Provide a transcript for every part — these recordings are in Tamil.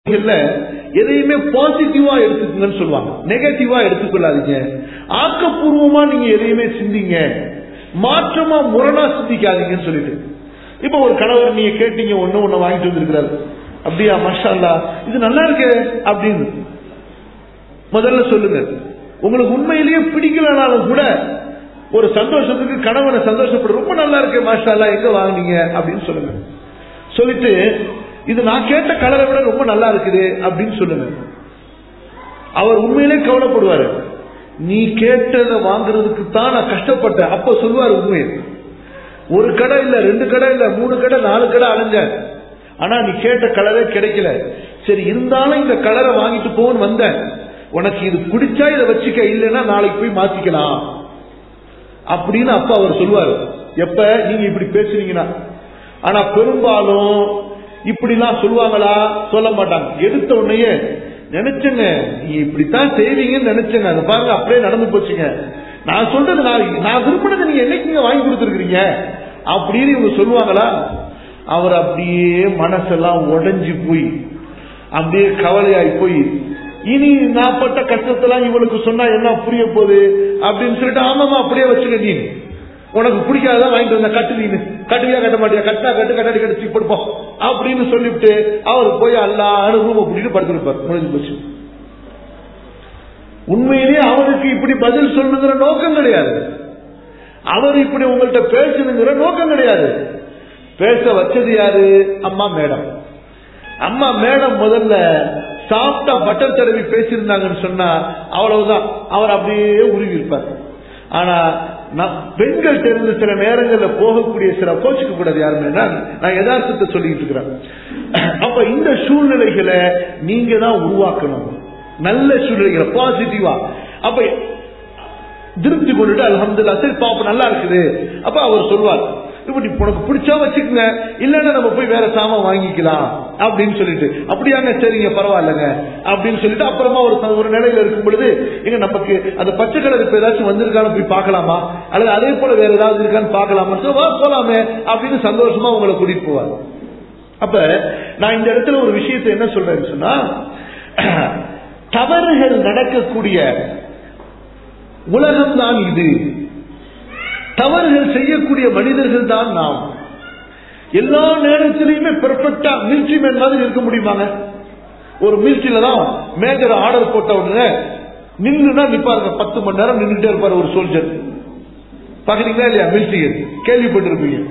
இல்ல எதையுமே பாசிட்டிவா எடுத்துக்கங்கன்னு சொல்லுவாங்க நெகட்டிவா எடுத்துக்கொள்ளாதீங்க ஆக்கப்பூர்வமா நீங்க எதையுமே சிந்திங்க மாற்றமா முரணா சிந்திக்காதீங்கன்னு சொல்லிட்டு இப்ப ஒரு கணவர் நீங்க கேட்டீங்க ஒண்ணு ஒண்ணு வாங்கிட்டு வந்திருக்கிறாரு அப்படியா மஷா அல்லா இது நல்லா இருக்கு அப்படின்னு முதல்ல சொல்லுங்க உங்களுக்கு உண்மையிலேயே பிடிக்கலனாலும் கூட ஒரு சந்தோஷத்துக்கு கணவனை சந்தோஷப்பட ரொம்ப நல்லா இருக்கு மாஷா அல்லா எங்க வாங்குனீங்க அப்படின்னு சொல்லுங்க சொல்லிட்டு இது நான் கேட்ட கலரை விட ரொம்ப நல்லா இருக்குது அப்படின்னு சொல்லுங்க அவர் உண்மையிலே கவலைப்படுவாரு நீ கேட்டதை வாங்குறதுக்கு தான் நான் கஷ்டப்பட்டேன் அப்ப சொல்லுவார் உண்மை ஒரு கடை இல்ல ரெண்டு கடை இல்ல மூணு கடை நாலு கடை அலைஞ்சேன் ஆனா நீ கேட்ட கலரே கிடைக்கல சரி இருந்தாலும் இந்த கலரை வாங்கிட்டு போன்னு வந்தேன் உனக்கு இது பிடிச்சா இதை வச்சுக்க இல்லைன்னா நாளைக்கு போய் மாத்திக்கலாம் அப்படின்னு அப்பா அவர் சொல்லுவாரு எப்ப நீங்க இப்படி பேசுனீங்கன்னா ஆனா பெரும்பாலும் இப்படிலாம் சொல்லுவாங்களா சொல்ல மாட்டாங்க எடுத்த உடனேயே நினைச்சங்க நீ இப்படித்தான் செய்வீங்கன்னு நினைச்சங்க அதை பாருங்க அப்படியே நடந்து போச்சுங்க நான் சொல்றது நான் நான் விரும்பினதை நீங்க என்னைக்குங்க வாங்கி கொடுத்துருக்கீங்க அப்படின்னு இவங்க சொல்லுவாங்களா அவர் அப்படியே மனசெல்லாம் உடைஞ்சு போய் அப்படியே கவலையாய் போய் இனி நான் பட்ட கஷ்டத்தெல்லாம் இவளுக்கு சொன்னா என்ன புரிய போகுது அப்படின்னு சொல்லிட்டு ஆமாமா அப்படியே வச்சுக்க நீ உனக்கு பிடிக்காதான் வாங்கிட்டு வந்த கட்டு நீனு கட்டுவியா கட்ட மாட்டியா கட்டினா கட்டு கட்டாடி கடிச்சு படுப்போம் அப்படின்னு சொல்லிவிட்டு அவர் போய் அல்லான்னு ரூம கூட்டிட்டு படுத்திருப்பார் முடிஞ்சு போச்சு உண்மையிலேயே அவருக்கு இப்படி பதில் சொல்லணுங்கிற நோக்கம் கிடையாது அவர் இப்படி உங்கள்கிட்ட பேசணுங்கிற நோக்கம் கிடையாது பேச வச்சது யாரு அம்மா மேடம் அம்மா மேடம் முதல்ல சாப்பிட்டா பட்டர் தடவி பேசியிருந்தாங்கன்னு சொன்னா அவ்வளவுதான் அவர் அப்படியே உருவி இருப்பார் ஆனா பெண்கள் தெரிந்த சில நேரங்கள்ல போகக்கூடிய சில கோச்சுக்க கூடாது யாருமே நான் யதார்த்தத்தை சொல்லிட்டு இருக்கிறேன் அப்ப இந்த சூழ்நிலைகளை நீங்க தான் உருவாக்கணும் நல்ல சூழ்நிலைகளை பாசிட்டிவா அப்ப திருப்தி கொண்டுட்டு அலமதுல்லா சரி பாப்ப நல்லா இருக்குது அப்ப அவர் சொல்வார் இப்படி உனக்கு பிடிச்சா வச்சுக்கோங்க இல்லன்னா நம்ம போய் வேற சாமான் வாங்கிக்கலாம் அப்படின்னு சொல்லிட்டு அப்படியாங்க சரிங்க பரவாயில்லங்க அப்படின்னு சொல்லிட்டு அப்புறமா ஒரு ஒரு நிலையில இருக்கும் பொழுது எங்க நமக்கு அந்த பச்சை கலர் இப்ப ஏதாச்சும் வந்திருக்கான்னு போய் பார்க்கலாமா அல்லது அதே போல வேற ஏதாவது இருக்கான்னு பார்க்கலாமா வா போலாமே அப்படின்னு சந்தோஷமா உங்களை கூட்டிட்டு போவார் அப்ப நான் இந்த இடத்துல ஒரு விஷயத்தை என்ன சொல்றேன்னு சொன்னா தவறுகள் நடக்கக்கூடிய உலகம் தான் இது தவறுகள் செய்யக்கூடிய மனிதர்கள் தான் நாம் எல்லா நேரத்திலையுமே பெர்ஃபெக்டா மில்ட்ரி மேன் மாதிரி இருக்க முடியுமாங்க ஒரு மில்ட்ரியில தான் மேஜர் ஆர்டர் போட்ட உடனே நின்றுனா நிப்பாருங்க பத்து மணி நேரம் நின்றுட்டே இருப்பாரு ஒரு சோல்ஜர் பாக்குறீங்களா இல்லையா மில்ட்ரி கேள்விப்பட்டிருப்பீங்க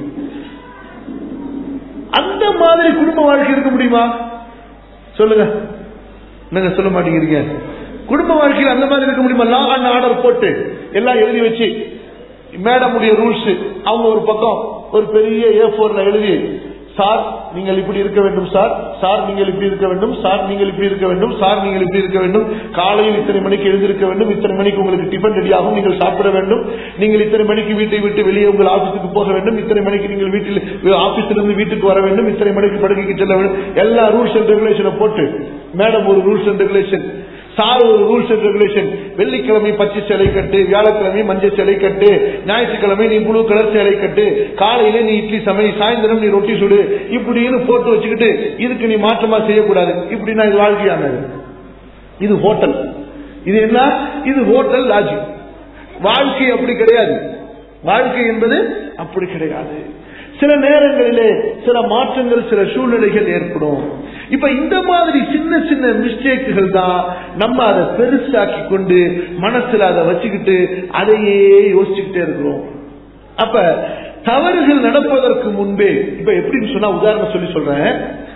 அந்த மாதிரி குடும்ப வாழ்க்கை இருக்க முடியுமா சொல்லுங்க என்னங்க சொல்ல மாட்டேங்கிறீங்க குடும்ப வாழ்க்கையில் அந்த மாதிரி இருக்க முடியுமா லா அண்ட் ஆர்டர் போட்டு எல்லாம் எழுதி வச்சு மேடமுடைய ரூல்ஸ் அவங்க ஒரு பக்கம் ஒரு பெரிய ஏ போர்ல எழுதி சார் நீங்கள் இப்படி இருக்க வேண்டும் சார் சார் நீங்கள் இப்படி இருக்க வேண்டும் சார் நீங்கள் இப்படி இருக்க வேண்டும் சார் நீங்கள் இப்படி இருக்க வேண்டும் காலையில் இத்தனை மணிக்கு எழுந்திருக்க வேண்டும் இத்தனை மணிக்கு உங்களுக்கு டிஃபன் ரெடி ஆகும் நீங்கள் சாப்பிட வேண்டும் நீங்கள் இத்தனை மணிக்கு வீட்டை விட்டு வெளியே உங்கள் ஆபீஸுக்கு போக வேண்டும் இத்தனை மணிக்கு நீங்கள் வீட்டில் ஆபீஸிலிருந்து வீட்டுக்கு வர வேண்டும் இத்தனை மணிக்கு படுக்கைக்கு செல்ல வேண்டும் எல்லா ரூல்ஸ் அண்ட் ரெகுலேஷனை போட்டு மேடம் ஒரு ரூல்ஸ் அண்ட் ரெகுலேஷன் சார் ஒரு ரூல்ஸ் அண்ட் ரெகுலேஷன் வெள்ளிக்கிழமை பச்சை சிலை கட்டு வியாழக்கிழமை மஞ்சள் சிலை கட்டு ஞாயிற்றுக்கிழமை நீ ப்ளூ கலர் சிலை கட்டு காலையில நீ இட்லி சமை சாயந்தரம் நீ ரொட்டி சுடு இப்படின்னு போட்டு வச்சுக்கிட்டு இதுக்கு நீ மாற்றமா செய்யக்கூடாது இப்படின்னா இது வாழ்க்கையானது இது ஹோட்டல் இது என்ன இது ஹோட்டல் லாஜிக் வாழ்க்கை அப்படி கிடையாது வாழ்க்கை என்பது அப்படி கிடையாது சில நேரங்களிலே சில மாற்றங்கள் சில சூழ்நிலைகள் ஏற்படும் இப்ப இந்த மாதிரி சின்ன சின்ன மிஸ்டேக்குகள் தான் நம்ம அதை பெருசாக்கி கொண்டு மனசுல அதை வச்சுக்கிட்டு அதையே யோசிச்சுக்கிட்டே இருக்கிறோம் அப்ப தவறுகள் நடப்பதற்கு முன்பே இப்ப எப்படின்னு சொன்னா உதாரணம் சொல்லி சொல்றேன்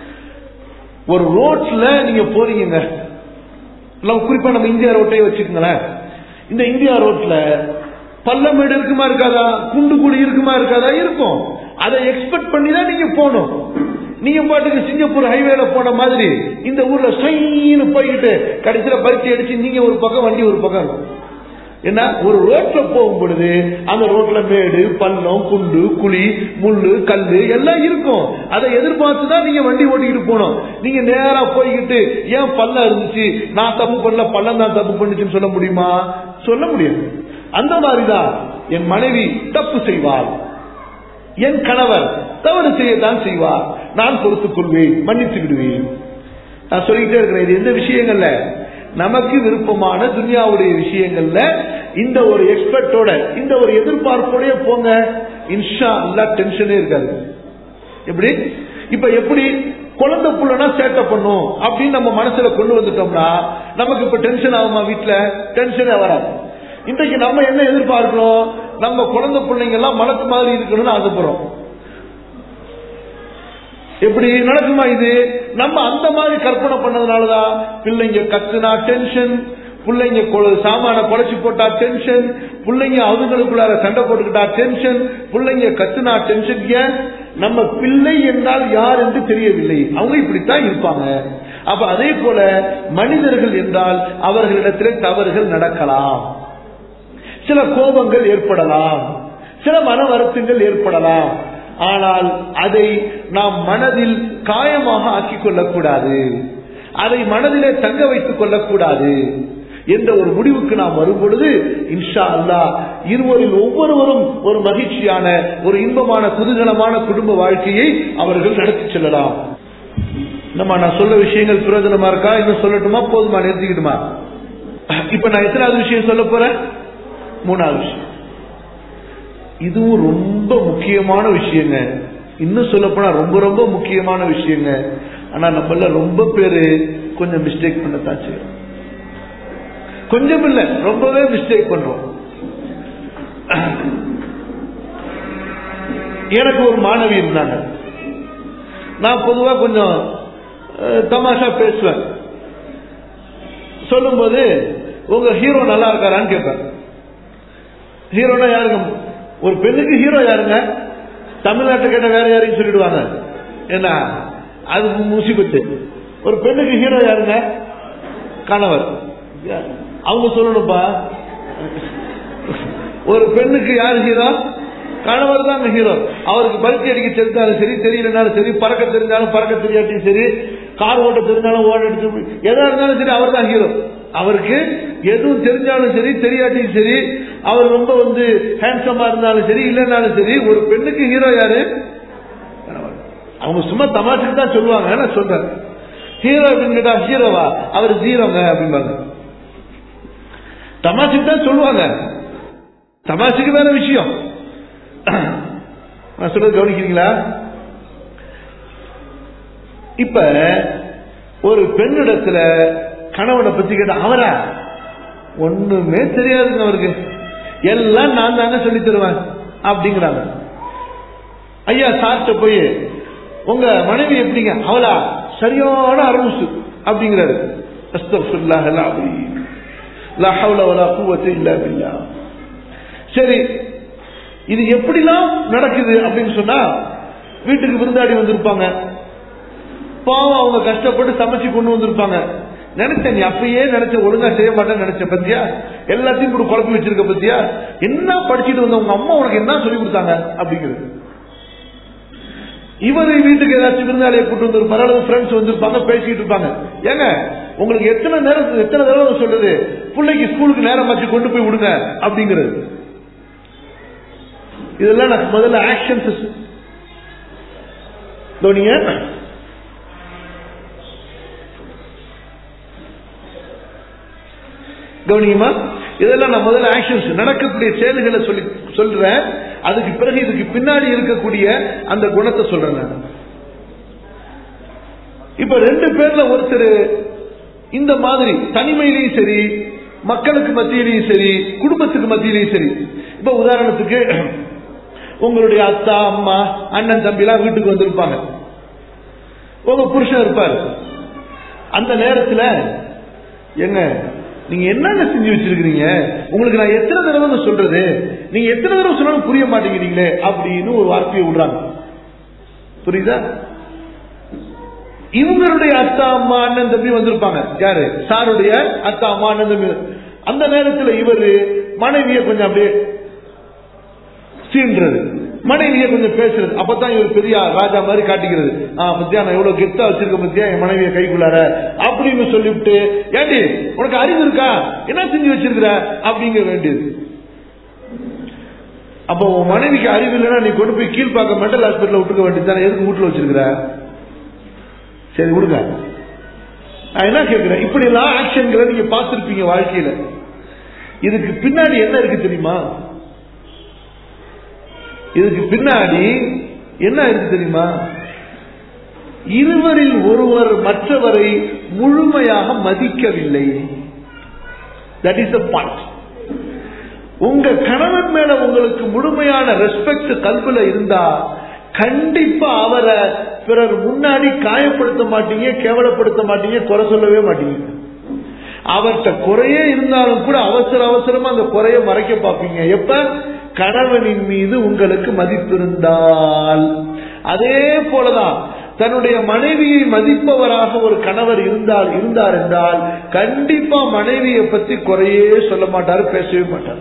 ஒரு ரோட்ல நீங்க போறீங்க குறிப்பா நம்ம இந்தியா ரோட்டையே வச்சுக்கோங்களேன் இந்த இந்தியா ரோட்ல பள்ளமேடு இருக்குமா இருக்காதா குண்டு குழி இருக்குமா இருக்காதா இருக்கும் அதை எக்ஸ்பெக்ட் பண்ணி தான் நீங்க போகணும் நீங்க பாட்டுக்கு சிங்கப்பூர் ஹைவேல போன மாதிரி இந்த ஊர்ல ஸ்டைன்னு போய்கிட்டு கடைசியில பரிசு அடிச்சு நீங்க ஒரு பக்கம் வண்டி ஒரு பக்கம் இருக்கும் என்ன ஒரு ரோட்ல போகும் பொழுது அந்த ரோட்ல மேடு பள்ளம் குண்டு குழி முள்ளு கல்லு எல்லாம் இருக்கும் அதை எதிர்பார்த்து தான் நீங்க வண்டி ஓட்டிக்கிட்டு போனோம் நீங்க நேரா போய்கிட்டு ஏன் பள்ளம் இருந்துச்சு நான் தப்பு பண்ணல பள்ளம் தான் தப்பு பண்ணுச்சுன்னு சொல்ல முடியுமா சொல்ல முடியாது அந்த மாதிரிதான் என் மனைவி தப்பு செய்வாள் என் கணவர் தவறு செய்யத்தான் செய்வார் நான் பொறுத்துக் கொள்வேன் மன்னித்து விடுவேன் நான் சொல்லிக்கிட்டே இருக்கிறேன் இது எந்த விஷயங்கள்ல நமக்கு விருப்பமான துனியாவுடைய விஷயங்கள்ல இந்த ஒரு எக்ஸ்பர்ட்டோட இந்த ஒரு எதிர்பார்ப்போடய போங்க இன்ஷா அல்லா டென்ஷனே இருக்காது எப்படி இப்ப எப்படி குழந்தை புள்ளனா சேட்டை பண்ணும் அப்படின்னு நம்ம மனசுல கொண்டு வந்துட்டோம்னா நமக்கு இப்ப டென்ஷன் ஆகுமா வீட்டுல டென்ஷனே வராது இன்றைக்கு நம்ம என்ன எதிர்பார்க்கிறோம் நம்ம குழந்தை பிள்ளைங்க எல்லாம் மனசு மாதிரி இருக்கணும்னு ஆசைப்படுறோம் எப்படி நடக்குமா இது நம்ம அந்த மாதிரி கற்பனை பண்ணதுனாலதான் பிள்ளைங்க கத்துனா டென்ஷன் பிள்ளைங்க கொ- சாமான குறைச்சு போட்டா டென்ஷன் பிள்ளைங்க அவங்களுக்குள்ளார சண்டை போட்டுக்கிட்டா டென்ஷன் பிள்ளைங்க கத்துனா டென்ஷன் ஏன் நம்ம பிள்ளை என்றால் யார் என்று தெரியவில்லை அவங்க இப்படித்தான் இருப்பாங்க அப்ப அதே போல மனிதர்கள் என்றால் அவர்களிடத்திலே தவறுகள் நடக்கலாம் சில கோபங்கள் ஏற்படலாம் சில மன வருத்தங்கள் ஏற்படலாம் ஆனால் அதை நாம் மனதில் காயமாக ஆக்கிக் கொள்ளக்கூடாது அதை மனதிலே தங்க வைத்துக் கொள்ளக்கூடாது என்ற ஒரு முடிவுக்கு நாம் வரும் பொழுது இன்ஷா அல்லாஹ் இருவரில் ஒவ்வொருவரும் ஒரு மகிழ்ச்சியான ஒரு இன்பமான குதூகலமான குடும்ப வாழ்க்கையை அவர்கள் நடத்தி செல்லலாம் நம்ம நான் சொல்ல விஷயங்கள் பிரயோஜனமா இருக்கா இன்னும் சொல்லட்டுமா போதுமா நிறுத்திக்கிட்டுமா இப்ப நான் எத்தனாவது விஷயம் சொல்ல போறேன் மூணாவது விஷயம் இதுவும் ரொம்ப முக்கியமான விஷயங்க இன்னும் சொல்ல போனா ரொம்ப ரொம்ப முக்கியமான விஷயங்க ஆனா நம்மள ரொம்ப பேரு கொஞ்சம் மிஸ்டேக் பண்ணத்தான் செய்யறோம் கொஞ்சம் இல்ல ரொம்பவே மிஸ்டேக் பண்றோம் எனக்கு ஒரு மாணவி இருந்தாங்க நான் பொதுவா கொஞ்சம் அஹ், தமாஷா பேசுவேன் சொல்லும்போது உங்க ஹீரோ நல்லா இருக்காரான்னு கேட்பேன் ஹீரோனா யாருங்க ஒரு பெண்ணுக்கு ஹீரோ யாருங்க தமிழ்நாட்டை கேட்ட வேற யாரையும் சொல்லிடுவாங்க என்ன அது முசிபத்து ஒரு பெண்ணுக்கு ஹீரோ யாருங்க கணவர் அவங்க சொல்லணும்ப்பா ஒரு பெண்ணுக்கு யார் ஹீரோ கணவர் தாங்க ஹீரோ அவருக்கு பல்கி அடிக்க தெரிஞ்சாலும் சரி தெரியலனாலும் சரி பறக்க தெரிஞ்சாலும் பறக்க தெரியாட்டியும் சரி கார் ஓட்ட தெரிஞ்சாலும் ஓட எடுத்து எதா இருந்தாலும் சரி அவர் தான் ஹீரோ அவருக்கு எதுவும் தெரிஞ்சாலும் சரி தெரியாட்டியும் சரி அவர் ரொம்ப வந்து ஹேண்ட்ஸமா இருந்தாலும் சரி இல்லைனாலும் சரி ஒரு பெண்ணுக்கு ஹீரோ யாரு கணவர். அவங்க சும்மா தமாஷுக்கு தான் சொல்லுவாங்க நான் சொல்றேன் ஹீரோ அப்படின்னு கேட்டா ஹீரோவா அவர் ஜீரோங்க அப்படிம்பாங்க தமாஷுக்கு தான் சொல்லுவாங்க தமாஷுக்கு வேற விஷயம் நான் சொல்றது கவனிக்கிறீங்களா இப்ப ஒரு பெண்ணிடத்துல கணவனை பத்தி கேட்ட அவரா ஒண்ணுமே தெரியாதுங்க அவருக்கு எல்லாம் நான் தாங்க சொல்லி தருவேன் அப்படிங்கிறாங்க ஐயா சார்ட்ட போய் உங்க மனைவி எப்படிங்க அவளா சரியான அரவுசு அப்படிங்கிறாரு அஸ்தக்ஃபிருல்லாஹ் அல் அலீம். லா ஹவ்ல வலா குவத்த இல்லா பில்லாஹ். சரி இது எப்படிலாம் நடக்குது அப்படின்னு சொன்னா வீட்டுக்கு விருந்தாடி வந்திருப்பாங்க பாவம் அவங்க கஷ்டப்பட்டு சமைச்சு கொண்டு வந்திருப்பாங்க நினைச்சேன் நீ அப்பயே நினைச்ச ஒழுங்கா செய்ய மாட்டேன்னு நினைச்ச பத்தியா எல்லாத்தையும் கூட குழப்பி வச்சிருக்க பத்தியா என்ன படிச்சுட்டு வந்த உங்க அம்மா உனக்கு என்ன சொல்லி கொடுத்தாங்க அப்படிங்கிறது இவர் வீட்டுக்கு ஏதாச்சும் விருந்தாளியை கூட்டு வந்திருப்பாரு அல்லது ஃப்ரெண்ட்ஸ் வந்திருப்பாங்க பேசிக்கிட்டு இருப்பாங்க ஏங்க உங்களுக்கு எத்தனை நேரம் எத்தனை தடவை சொல்றது பிள்ளைக்கு ஸ்கூலுக்கு நேரம் வச்சு கொண்டு போய் விடுங்க அப்படிங்கிறது இதெல்லாம் நான் முதல்ல ஆக்ஷன்ஸ் தோனிய கவனியுமா இதெல்லாம் நான் முதல்ல ஆக்ஷன்ஸ் நடக்கக்கூடிய செயல்களை சொல்லி சொல்றேன் அதுக்கு பிறகு இதுக்கு பின்னாடி இருக்கக்கூடிய அந்த குணத்தை சொல்றேன் நான் இப்ப ரெண்டு பேர்ல ஒருத்தர் இந்த மாதிரி தனிமையிலையும் சரி மக்களுக்கு மத்தியிலையும் சரி குடும்பத்துக்கு மத்தியிலையும் சரி இப்ப உதாரணத்துக்கு உங்களுடைய அத்தா அம்மா அண்ணன் தம்பி எல்லாம் வீட்டுக்கு வந்திருப்பாங்க உங்க புருஷன் இருப்பாரு அந்த நேரத்துல எங்க நீங்க என்னென்ன செஞ்சு வச்சிருக்கீங்க உங்களுக்கு நான் எத்தனை தடவை சொல்றது நீங்க எத்தனை தடவை சொன்னாலும் புரிய மாட்டேங்கிறீங்களே அப்படின்னு ஒரு வார்த்தையை விடுறாங்க புரியுதா இவங்களுடைய அத்தா அம்மா அண்ணன் தம்பி வந்திருப்பாங்க யாரு சாருடைய அத்தா அம்மா அண்ணன் தம்பி அந்த நேரத்துல இவரு மனைவிய கொஞ்சம் அப்படியே சீன்றது மனைவியை கொஞ்சம் பேசுறது அப்பதான் இவர் பெரிய ராஜா மாதிரி காட்டிக்கிறது ஆ பத்தியா நான் எவ்வளவு கெத்தா வச்சிருக்க பத்தியா என் மனைவியை கைக்குள்ளார அப்படின்னு சொல்லிவிட்டு ஏண்டி உனக்கு அறிவு இருக்கா என்ன செஞ்சு வச்சிருக்கிற அப்படிங்க வேண்டியது அப்ப உன் மனைவிக்கு அறிவு இல்லைன்னா நீ கொண்டு போய் கீழ்பாக்க மென்டல் ஹாஸ்பிட்டல் விட்டுக்க வேண்டியது தானே எதுக்கு வீட்டுல வச்சிருக்கிற சரி விடுங்க நான் என்ன கேட்கிறேன் இப்படி எல்லாம் ஆக்ஷன்களை நீங்க பார்த்திருப்பீங்க வாழ்க்கையில இதுக்கு பின்னாடி என்ன இருக்கு தெரியுமா இதுக்கு பின்னாடி என்ன இருக்கு தெரியுமா இருவரில் ஒருவர் மற்றவரை முழுமையாக மதிக்கவில்லை தட் இஸ் த பாயிண்ட் உங்க கணவன் மேல உங்களுக்கு முழுமையான ரெஸ்பெக்ட் கல்புல இருந்தா கண்டிப்பா அவரை பிறர் முன்னாடி காயப்படுத்த மாட்டீங்க கேவலப்படுத்த மாட்டீங்க குறை சொல்லவே மாட்டீங்க அவர்கிட்ட குறையே இருந்தாலும் கூட அவசர அவசரமா அந்த குறைய மறைக்க பார்ப்பீங்க எப்ப கணவனின் மீது உங்களுக்கு மதிப்பு இருந்தால் அதே போலதான் தன்னுடைய மனைவியை மதிப்பவராக ஒரு கணவர் இருந்தால் இருந்தார் என்றால் கண்டிப்பா மனைவியை பத்தி குறையே சொல்ல மாட்டார் பேசவே மாட்டார்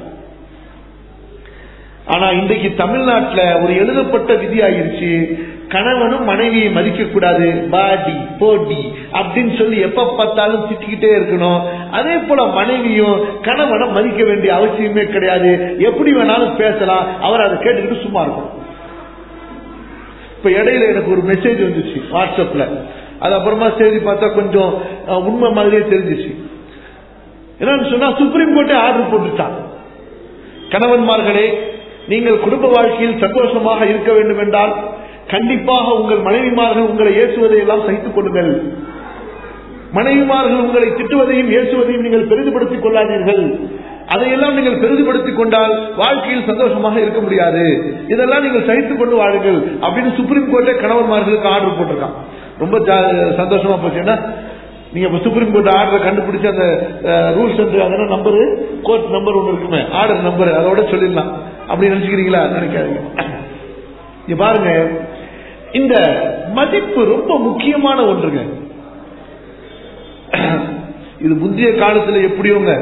ஆனா இன்றைக்கு தமிழ்நாட்டுல ஒரு எழுதப்பட்ட விதி ஆயிருச்சு கணவனும் மனைவியை மதிக்க கூடாது பாடி போடி அப்படின்னு சொல்லி எப்ப பார்த்தாலும் திட்டிக்கிட்டே இருக்கணும் அதே போல மனைவியும் கணவனை மதிக்க வேண்டிய அவசியமே கிடையாது எப்படி வேணாலும் பேசலாம் அவர் அதை கேட்டுக்கிட்டு சும்மா இருக்கும் இப்ப இடையில எனக்கு ஒரு மெசேஜ் வந்துச்சு வாட்ஸ்அப்ல அது அப்புறமா செய்தி பார்த்தா கொஞ்சம் அஹ், உண்மை மாதிரியே தெரிஞ்சிச்சு என்னன்னு சொன்னா சுப்ரீம் கோர்ட்டே ஆர்டர் போட்டுட்டாங்க கணவன்மார்களே நீங்கள் குடும்ப வாழ்க்கையில் சந்தோஷமாக இருக்க வேண்டும் என்றால் கண்டிப்பாக உங்கள் மனைவிமார்கள் உங்களை ஏசுவதை எல்லாம் சகித்துக் கொள்ளுங்கள் மனைவிமார்கள் உங்களை திட்டுவதையும் ஏசுவதையும் நீங்கள் பெரிதுபடுத்திக் கொள்ளாதீர்கள் அதையெல்லாம் நீங்கள் பெரிதுபடுத்திக் கொண்டால் வாழ்க்கையில் சந்தோஷமாக இருக்க முடியாது இதெல்லாம் நீங்கள் சகித்துக் கொண்டு வாழுங்கள் அப்படின்னு சுப்ரீம் கோர்ட்டே கணவன்மார்களுக்கு ஆர்டர் போட்டிருக்கான் ரொம்ப ஜா- சந்தோஷமா போச்சு ஏன்னா நீங்க இப்ப சுப்ரீம் கோர்ட் ஆர்டர் கண்டுபிடிச்ச அந்த ரூல்ஸ் அதெல்லாம் நம்பர் கோர்ட் நம்பர் ஒன்று இருக்குமே ஆர்டர் நம்பர் அதோட சொல்லிடலாம் அப்படி நினைச்சுக்கிறீங்களா நினைக்காதீங்க இங்க பாருங்க இந்த மதிப்பு ரொம்ப முக்கியமான ஒன்றுங்க இது முந்தைய காலத்துல எப்படியோங்க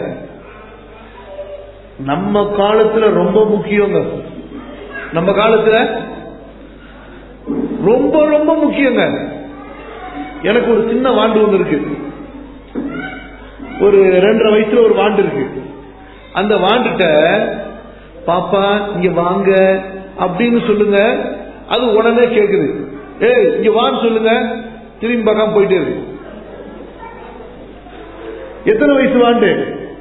நம்ம காலத்துல ரொம்ப முக்கியங்க நம்ம காலத்துல ரொம்ப ரொம்ப முக்கியங்க எனக்கு ஒரு சின்ன வாண்டு ஒன்று இருக்கு ஒரு ரெண்டரை வயசுல ஒரு வாண்டு இருக்கு அந்த வாண்டுட்ட பாப்பா இங்க வாங்க அப்படின்னு சொல்லுங்க அது உடனே கேக்குது ஏய் இங்க வான்னு சொல்லுங்க திரும்பி பார்க்காம போயிட்டே இருக்கு எத்தனை வயசு வாண்டு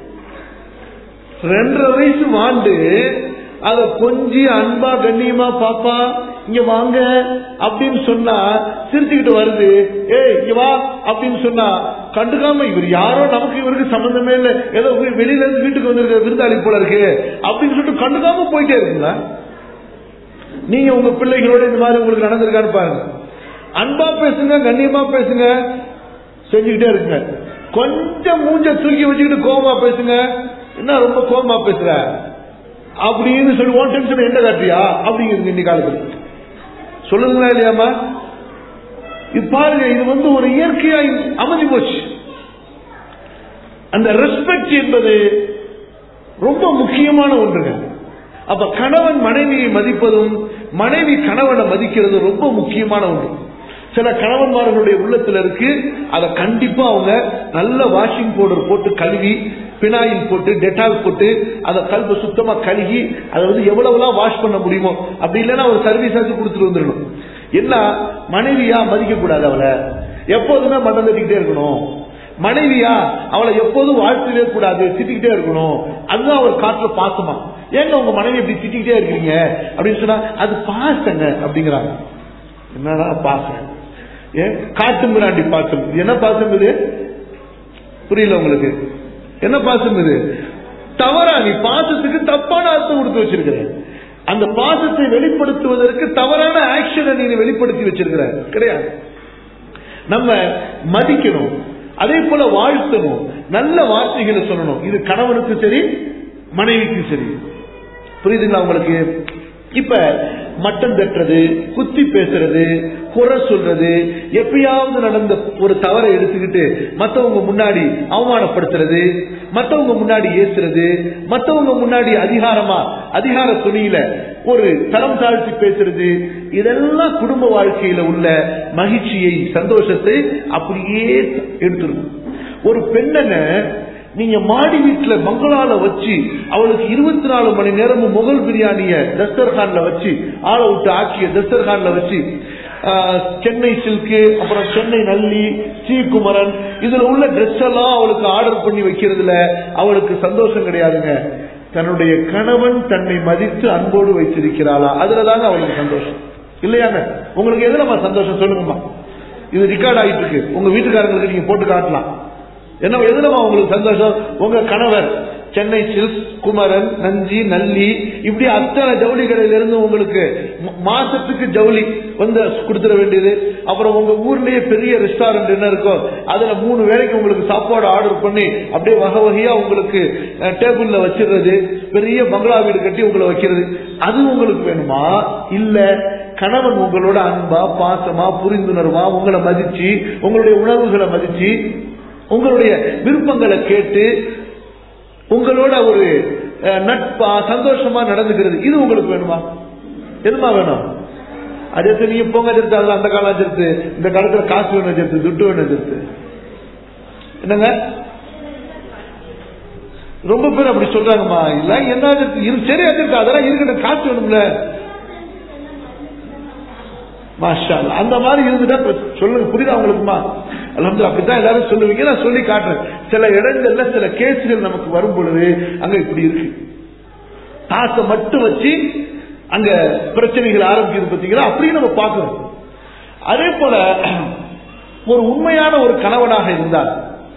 ரெண்டரை வயசு வாண்டு அத கொஞ்சி அன்பா கண்ணியமா பாப்பா இங்க வாங்க அப்படின்னு சொன்னா சிரிச்சுக்கிட்டு வருது ஏய் இங்க வா அப்படின்னு சொன்னா கண்டுக்காம இவர் யாரோ நமக்கு இவருக்கு சம்பந்தமே இல்லை ஏதோ வீ- வெளியில இருந்து வீட்டுக்கு வந்திருக்க விருந்தாளி போல இருக்கு அப்படின்னு சொல்லிட்டு கண்டுக்காம போயிட்டே இருக்குங்களா நீங்க உங்க பிள்ளைகளோட இந்த மாதிரி உங்களுக்கு நடந்திருக்கான்னு பாருங்க அன்பா பேசுங்க கண்ணியமா பேசுங்க செஞ்சுக்கிட்டே இருக்குங்க கொஞ்சம் மூஞ்ச தூக்கி வச்சுக்கிட்டு கோவமா பேசுங்க என்ன ரொம்ப கோவமா பேசுற அப்படின்னு சொல்லி ஓன் டென்ஷன் என்ன காட்டுறியா அப்படிங்கிறது இன்னைக்கு காலத்துல சொல்லுங்களா இல்லையாமா இது பாருங்க இது வந்து ஒரு இயற்கையா அமைதி போச்சு அந்த ரெஸ்பெக்ட் என்பது ரொம்ப முக்கியமான ஒன்றுங்க அப்ப கணவன் மனைவியை மதிப்பதும் மனைவி கணவனை மதிக்கிறது ரொம்ப முக்கியமான ஒன்று சில கணவன்மார்களுடைய உள்ளத்துல இருக்கு அதை கண்டிப்பா அவங்க நல்ல வாஷிங் பவுடர் போட்டு கழுவி பினாயில் போட்டு டெட்டால் போட்டு அதை கல்வ சுத்தமா கழுகி அதை வந்து எவ்வளவுலாம் வாஷ் பண்ண முடியுமோ அப்படி இல்லைன்னா ஒரு சர்வீஸ் ஆச்சு கொடுத்துட்டு வந்துடணும் என்ன மனைவியா மதிக்க கூடாது அவளை எப்போதுமே மண்டம் தட்டிக்கிட்டே இருக்கணும் மனைவியா அவளை எப்போதும் வாழ்த்தவே கூடாது திட்டிக்கிட்டே இருக்கணும் அதுதான் அவர் காட்டுற பாசமா ஏங்க உங்க மனைவி இப்படி திட்டிக்கிட்டே இருக்கீங்க அப்படின்னு சொன்னா அது பாசங்க அப்படிங்கிறாங்க என்னடா பாசம் ஏன் காட்டு மிராண்டி பாசம் இது என்ன பாசம் இது புரியல உங்களுக்கு என்ன பாசம் இது தவறா நீ பாசத்துக்கு தப்பான அர்த்தம் கொடுத்து வச்சிருக்கிற அந்த பாசத்தை வெளிப்படுத்துவதற்கு தவறான ஆக்ஷனை நீ வெளிப்படுத்தி வச்சிருக்கிற கிடையாது நம்ம மதிக்கணும் அதே போல வாழ்த்தணும் நல்ல வார்த்தைகளை சொல்லணும் இது கணவனுக்கு சரி மனைவிக்கு சரி புரியுதுங்களா உங்களுக்கு இப்ப மட்டம் தட்டுறது குத்தி பேசுறது குறை சொல்றது எப்பயாவது நடந்த ஒரு தவறை எடுத்துக்கிட்டு மத்தவங்க முன்னாடி அவமானப்படுத்துறது மத்தவங்க முன்னாடி ஏசுறது மத்தவங்க முன்னாடி அதிகாரமா அதிகார துணியில ஒரு தரம் தாழ்த்தி பேசுறது இதெல்லாம் குடும்ப வாழ்க்கையில உள்ள மகிழ்ச்சியை சந்தோஷத்தை அப்படியே எடுத்துருக்கும் ஒரு பெண்ணனை நீங்க மாடி வீட்டுல பங்களால வச்சு அவளுக்கு இருபத்தி நாலு மணி நேரமும் முகல் பிரியாணிய தஸ்தர்கான்ல வச்சு ஆளை விட்டு ஆக்கிய தஸ்தர்கான்ல வச்சு ஆஹ், சென்னை சில்க்கு அப்புறம் சென்னை நல்லி ஸ்ரீகுமரன் இதுல உள்ள ட்ரெஸ் எல்லாம் அவளுக்கு ஆர்டர் பண்ணி வைக்கிறதுல அவளுக்கு சந்தோஷம் கிடையாதுங்க தன்னுடைய கணவன் தன்னை மதித்து அன்போடு வைத்திருக்கிறாளா அதுலதாங்க அவளுக்கு சந்தோஷம் இல்லையாங்க உங்களுக்கு எதுலமா சந்தோஷம் சொல்லுங்கம்மா இது ரெக்கார்ட் ஆகிட்டு இருக்கு உங்க வீட்டுக்காரங்களுக்கு நீங்க போட்டு காட்டலாம் என்ன எதுலமா உங்களுக்கு சந்தோஷம் உங்க கணவர் சென்னை சில்க் குமரன் நஞ்சி நல்லி இப்படி அத்தனை ஜவுளி கடையில இருந்து உங்களுக்கு ம- மாசத்துக்கு ஜவுளி வந்து கொடுத்துட வேண்டியது அப்புறம் உங்க ஊர்லயே பெரிய ரெஸ்டாரண்ட் என்ன இருக்கோ அதுல மூணு வேளைக்கு உங்களுக்கு சாப்பாடு ஆர்டர் பண்ணி அப்படியே வகை வகையா உங்களுக்கு டேபிள்ல வச்சிடுறது பெரிய பங்களா வீடு கட்டி உங்களை வைக்கிறது அது உங்களுக்கு வேணுமா இல்ல கணவன் உங்களோட அன்பா பாசமா புரிந்துணர்வா உங்களை மதிச்சு உங்களுடைய உணர்வுகளை மதிச்சு உங்களுடைய விருப்பங்களை கேட்டு உங்களோட ஒரு அஹ், நட்பா சந்தோஷமா நடந்துக்கிறது இது உங்களுக்கு வேணுமா எதுமா வேணும் அதே சரி, நீங்க போங்க எடுத்து அதுல அந்த காலம் வச்சிருத்து இந்த காலத்துல காசு வேணும் வச்சிருத்து துட்டு வேணும் வச்சிருத்து என்னங்க ரொம்ப பேர் அப்படி சொல்றாங்கம்மா இல்ல என்ன இருக்கு? இரு- சரி அது இருக்கு அதெல்லாம் இருக்கட்டும் காசு வேணும்ல மாஷா அல்லாஹ். அந்த மாதிரி இருந்துட்டா இப்ப சொல்லுங்க புரியுதா உங்களுக்குமா அலமது அப்படித்தான் எல்லாரும் சொல்லுவீங்க நான் சொல்லி காட்டுறேன் சில இடங்கள்ல சில கேசுகள் நமக்கு வரும் பொழுது அங்க இப்படி இருக்கு காசை மட்டும் வச்சு அங்க பிரச்சனைகள் ஆரம்பிக்குது பாத்தீங்களா அப்படியும் நம்ம பார்க்கணும் அதே போல ஒரு உண்மையான ஒரு கணவனாக இருந்தால்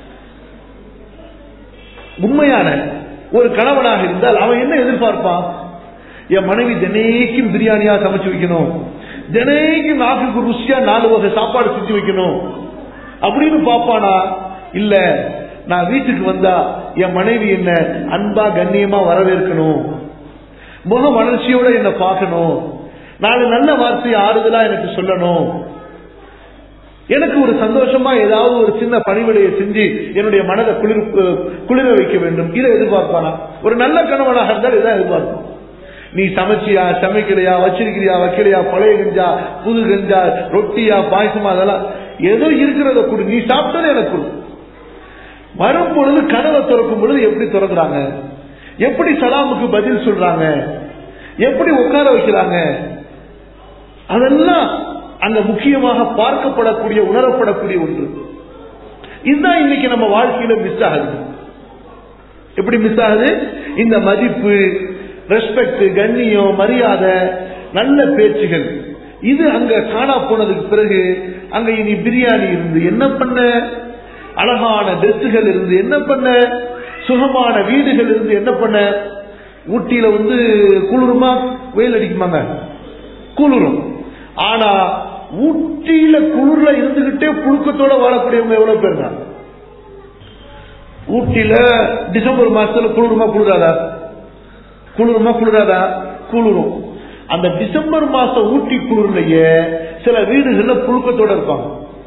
உண்மையான ஒரு கணவனாக இருந்தால் அவன் என்ன எதிர்பார்ப்பான் என் மனைவி தினைக்கும் பிரியாணியா சமைச்சு வைக்கணும் தினைக்கும் நாக்குக்கு ருசியா நாலு வகை சாப்பாடு செஞ்சு வைக்கணும் அப்படின்னு பாப்பானா இல்ல நான் வீட்டுக்கு வந்தா என் மனைவி என்ன அன்பா கண்ணியமா வரவேற்கணும் முக வளர்ச்சியோட என்ன பார்க்கணும் நாலு நல்ல வார்த்தையை ஆறுதலா எனக்கு சொல்லணும் எனக்கு ஒரு சந்தோஷமா ஏதாவது ஒரு சின்ன பணிவிடையை செஞ்சு என்னுடைய மனதை குளிர் குளிர வைக்க வேண்டும் இதை எதிர்பார்ப்பானா ஒரு நல்ல கணவனாக இருந்தால் இதான் எதிர்பார்ப்போம் நீ சமைச்சியா சமைக்கலையா வச்சிருக்கிறியா வைக்கலையா பழைய கஞ்சா புது கஞ்சா ரொட்டியா பாயசமா அதெல்லாம் ஏதோ இருக்கிறத கொடு நீ சாப்பிட்டதே எனக்கு கொடு வரும் பொழுது கனவை திறக்கும் பொழுது எப்படி திறக்கிறாங்க எப்படி சலாமுக்கு பதில் சொல்றாங்க எப்படி உட்கார வைக்கிறாங்க அதெல்லாம் அங்க முக்கியமாக பார்க்கப்படக்கூடிய உணரப்படக்கூடிய ஒன்று இதுதான் இன்னைக்கு நம்ம வாழ்க்கையில மிஸ் ஆகுது எப்படி மிஸ் ஆகுது இந்த மதிப்பு ரெஸ்பெக்ட் கண்ணியம் மரியாதை நல்ல பேச்சுகள் இது அங்க காணா போனதுக்கு பிறகு அங்க இனி பிரியாணி இருந்து என்ன பண்ண அழகான ட்ரெஸ்ஸுகள் இருந்து என்ன பண்ண சுகமான வீடுகள் இருந்து என்ன பண்ண ஊட்டியில வந்து குளிருமா வெயில் அடிக்குமாங்க குளிரும் ஆனா ஊட்டியில குளிர்ல இருந்துகிட்டே புழுக்கத்தோட வாழக்கூடியவங்க எவ்வளவு பேர் தான் ஊட்டியில டிசம்பர் மாசத்துல குளிருமா குளிராதா குளிருமா குளிராதா குளிரும் அந்த டிசம்பர் மாசம் ஊட்டி குளிர்லயே சில வீடுகள்ல புழுக்கத்தோட இருப்பாங்க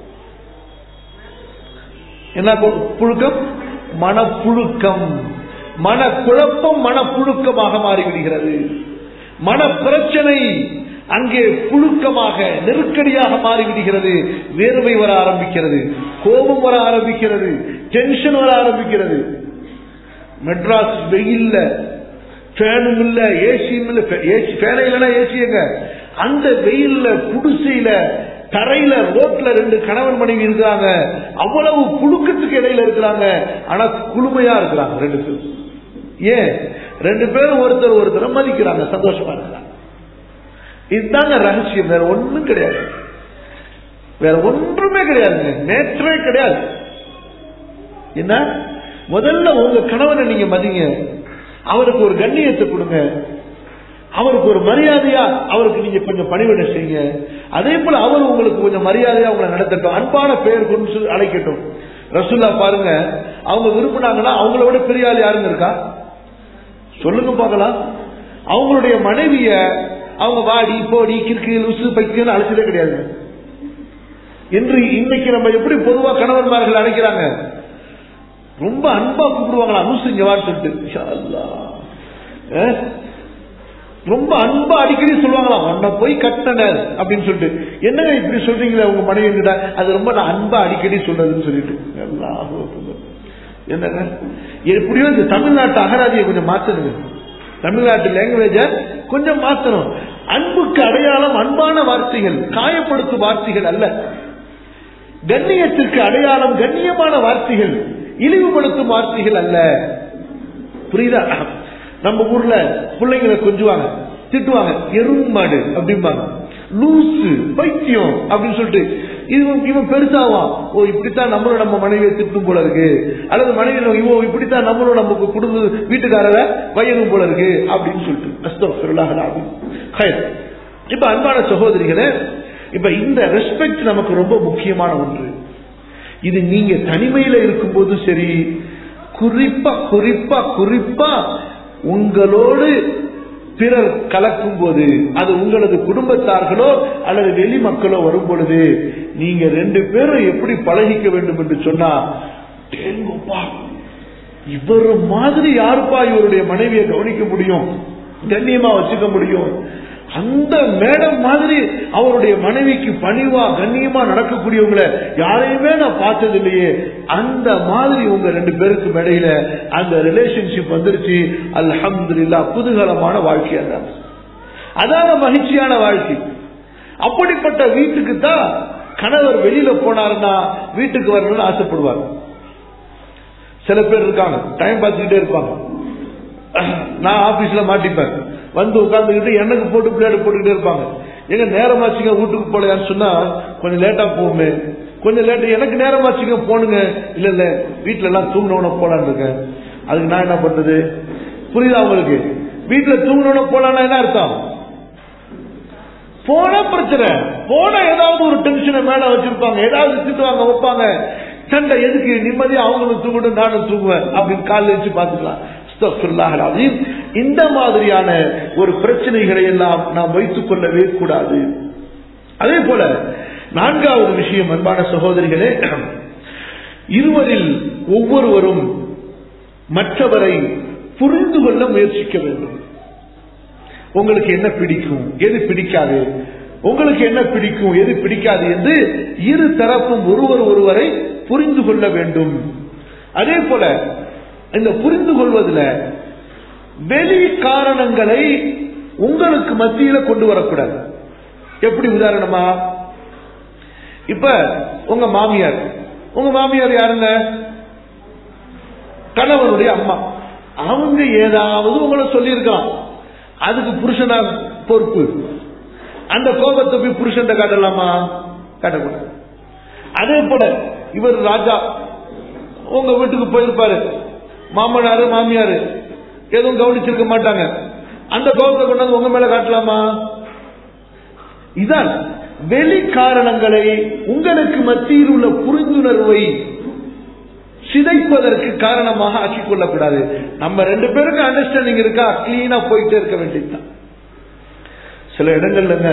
என்ன கு- புழுக்கம் மனப்புழுக்கம் மனக்குழப்பம் மனப்புழுக்கமாக மாறிவிடுகிறது மன பிரச்சனை அங்கே புழுக்கமாக நெருக்கடியாக மாறிவிடுகிறது வேர்வை வர ஆரம்பிக்கிறது கோபம் வர ஆரம்பிக்கிறது டென்ஷன் வர ஆரம்பிக்கிறது மெட்ராஸ் வெயில்ல ஃபேனும் இல்ல ஏசியும் இல்ல ஏசி ஃபேனே இல்லைன்னா ஏசியங்க அந்த வெயில்ல குடிசையில தரையில ரோட்ல ரெண்டு கணவன் மனைவி இருக்காங்க அவ்வளவு புழுக்கத்துக்கு இடையில இருக்கிறாங்க ஆனா குளுமையா இருக்கிறாங்க ரெண்டு பேரும் ஏன் ரெண்டு பேரும் ஒருத்தர் ஒருத்தர் மதிக்கிறாங்க சந்தோஷமா இருக்கிறாங்க இதுதாங்க ரகசியம் வேற ஒண்ணும் கிடையாது வேற ஒன்றுமே கிடையாதுங்க நேற்றே கிடையாது என்ன முதல்ல உங்க கணவனை நீங்க மதிங்க அவருக்கு ஒரு கண்ணியத்தை கொடுங்க அவருக்கு ஒரு மரியாதையா அவருக்கு நீங்க கொஞ்சம் பணிவிடை செய்யுங்க அதே போல அவர் உங்களுக்கு கொஞ்சம் மரியாதையா உங்களை நடத்தட்டும் அன்பான பெயர் கொண்டு சொல்லி அழைக்கட்டும் ரசுல்லா பாருங்க அவங்க விரும்பினாங்கன்னா அவங்கள விட பெரிய ஆள் யாருங்க இருக்கா சொல்லுங்க பார்க்கலாம் அவங்களுடைய மனைவிய அவங்க வாடி போடி கிறுக்கு லுசு பைக்குன்னு அழைச்சதே கிடையாது என்று இன்னைக்கு நம்ம எப்படி பொதுவா கணவன்மார்கள் அழைக்கிறாங்க ரொம்ப அன்பா கூப்பிடுவாங்களா அனுசரிங்க வான்னு சொல்லிட்டு இன்ஷா அல்லாஹ். அஹ்? ரொம்ப அன்பா அடிக்கடி சொல்லுவாங்களா உன்னை போய் கட்டின அப்படின்னு சொல்லிட்டு என்னங்க இப்படி சொல்றீங்களே உங்க மனைவி கிட்ட அது ரொம்ப நான் அன்பா அடிக்கடி சொல்றதுன்னு சொல்லிட்டு அல்லாஹ் அக்பர். என்னங்க எப்படியோ இந்த தமிழ்நாட்டு அகராதியை கொஞ்சம் மாத்தணுங்க தமிழ்நாட்டு லாங்குவேஜ கொஞ்சம் மாத்தணும் அன்புக்கு அடையாளம் அன்பான வார்த்தைகள் காயப்படுத்தும் வார்த்தைகள் அல்ல கண்ணியத்திற்கு அடையாளம் கண்ணியமான வார்த்தைகள் இழிவுபடுத்தும் வார்த்தைகள் அல்ல புரியுதா நம்ம ஊர்ல பிள்ளைங்களை கொஞ்சுவாங்க திட்டுவாங்க எருமாடு அப்படிம்பாங்க லூசு பைத்தியம் அப்படின்னு சொல்லிட்டு இவன் இவன் பெருசாவான் ஓ இப்படித்தான் நம்மளும் நம்ம மனைவியை திட்டும் போல இருக்கு அல்லது மனைவி இவோ இப்படித்தான் நம்மளும் நமக்கு குடும்ப வீட்டுக்காரரை வயதும் போல இருக்கு அப்படின்னு சொல்லிட்டு அஸ்தோல்லாஹ் இப்ப அன்பான சகோதரிகளே இப்ப இந்த ரெஸ்பெக்ட் நமக்கு ரொம்ப முக்கியமான ஒன்று இது நீங்க தனிமையில இருக்கும்போது சரி குறிப்பா குறிப்பா குறிப்பா உங்களோடு பிறர் கலக்கும் போது அது உங்களது குடும்பத்தார்களோ அல்லது வெளி மக்களோ வரும் பொழுது நீங்க ரெண்டு பேரும் எப்படி பழகிக்க வேண்டும் என்று சொன்னா "டேங்கப்பா, இவர் மாதிரி யாருப்பா இவருடைய மனைவியை கவனிக்க முடியும் கண்ணியமா வச்சுக்க முடியும் அந்த மேடம் மாதிரி அவருடைய மனைவிக்கு பணிவா கண்ணியமா நடக்கக்கூடியவங்களை யாரையுமே நான் பார்த்தது இல்லையே அந்த மாதிரி உங்க ரெண்டு பேருக்கு இடையில அந்த ரிலேஷன்ஷிப் வந்துருச்சு அல்ஹம்துலில்லா குதூகலமான வாழ்க்கையா தான் அதான மகிழ்ச்சியான வாழ்க்கை அப்படிப்பட்ட வீட்டுக்கு தான் கணவர் வெளியில போனாருன்னா வீட்டுக்கு வரணும்னு ஆசைப்படுவார் சில பேர் இருக்காங்க டைம் பார்த்துக்கிட்டே இருப்பாங்க நான் ஆபீஸ்ல மாட்டிப்பேன் வந்து உட்கார்ந்துக்கிட்டு எனக்கு போட்டு பிளேடு போட்டுக்கிட்டே இருப்பாங்க எங்க நேரமாச்சுங்க வீட்டுக்கு போலையான்னு சொன்னா கொஞ்சம் லேட்டா போகுமே கொஞ்சம் லேட்டா எனக்கு நேரமாச்சுங்க போனுங்க இல்ல இல்ல வீட்டுல எல்லாம் தூங்கினவன போலான்னு இருக்கேன் அதுக்கு நான் என்ன பண்றது புரியுதா உங்களுக்கு வீட்டுல தூங்கினவன போலான்னா என்ன அர்த்தம் போன பிரச்சனை போன ஏதாவது ஒரு டென்ஷனை மேல வச்சிருப்பாங்க ஏதாவது திட்டுவாங்க வைப்பாங்க சண்டை எதுக்கு நிம்மதியா அவங்களும் தூங்கணும் நானும் தூங்குவேன் அப்படின்னு காலைல வச்சு பாத்துக்கலாம் அஸ்தக்ஃபிருல்லாஹ் அலீம். இந்த மாதிரியான ஒரு பிரச்சனைகளை எல்லாம் நாம் வைத்துக் கொள்ளவே கூடாது அதே போல நான்காவது விஷயம் அன்பான சகோதரிகளே இருவரில் ஒவ்வொருவரும் மற்றவரை புரிந்து கொள்ள முயற்சிக்க வேண்டும் உங்களுக்கு என்ன பிடிக்கும் எது பிடிக்காது உங்களுக்கு என்ன பிடிக்கும் எது பிடிக்காது என்று இரு தரப்பும் ஒருவர் ஒருவரை புரிந்து கொள்ள வேண்டும் அதே போல இந்த புரிந்து கொள்வதில் வெளி காரணங்களை உங்களுக்கு மத்தியில கொண்டு வரக்கூடாது எப்படி உதாரணமா இப்ப உங்க மாமியார் உங்க மாமியார் யாருங்க கணவனுடைய அம்மா அவங்க ஏதாவது உங்களை சொல்லியிருக்கலாம் அதுக்கு புருஷனா பொறுப்பு அந்த கோபத்தை போய் புருஷன் காட்டலாமா காட்டக்கூடாது அதே போல இவர் ராஜா உங்க வீட்டுக்கு போயிருப்பாரு மாமனாரு மாமியாரு எதுவும் கவனிச்சிருக்க மாட்டாங்க அந்த கோபத்தை கொண்டாந்து உங்க மேல காட்டலாமா இதான் வெளி காரணங்களை உங்களுக்கு மத்தியில் உள்ள புரிந்துணர்வை சிதைப்பதற்கு காரணமாக ஆக்கிக் கொள்ளக்கூடாது நம்ம ரெண்டு பேருக்கு அண்டர்ஸ்டாண்டிங் இருக்கா கிளீனா போயிட்டே இருக்க வேண்டியதுதான் சில இடங்கள்லங்க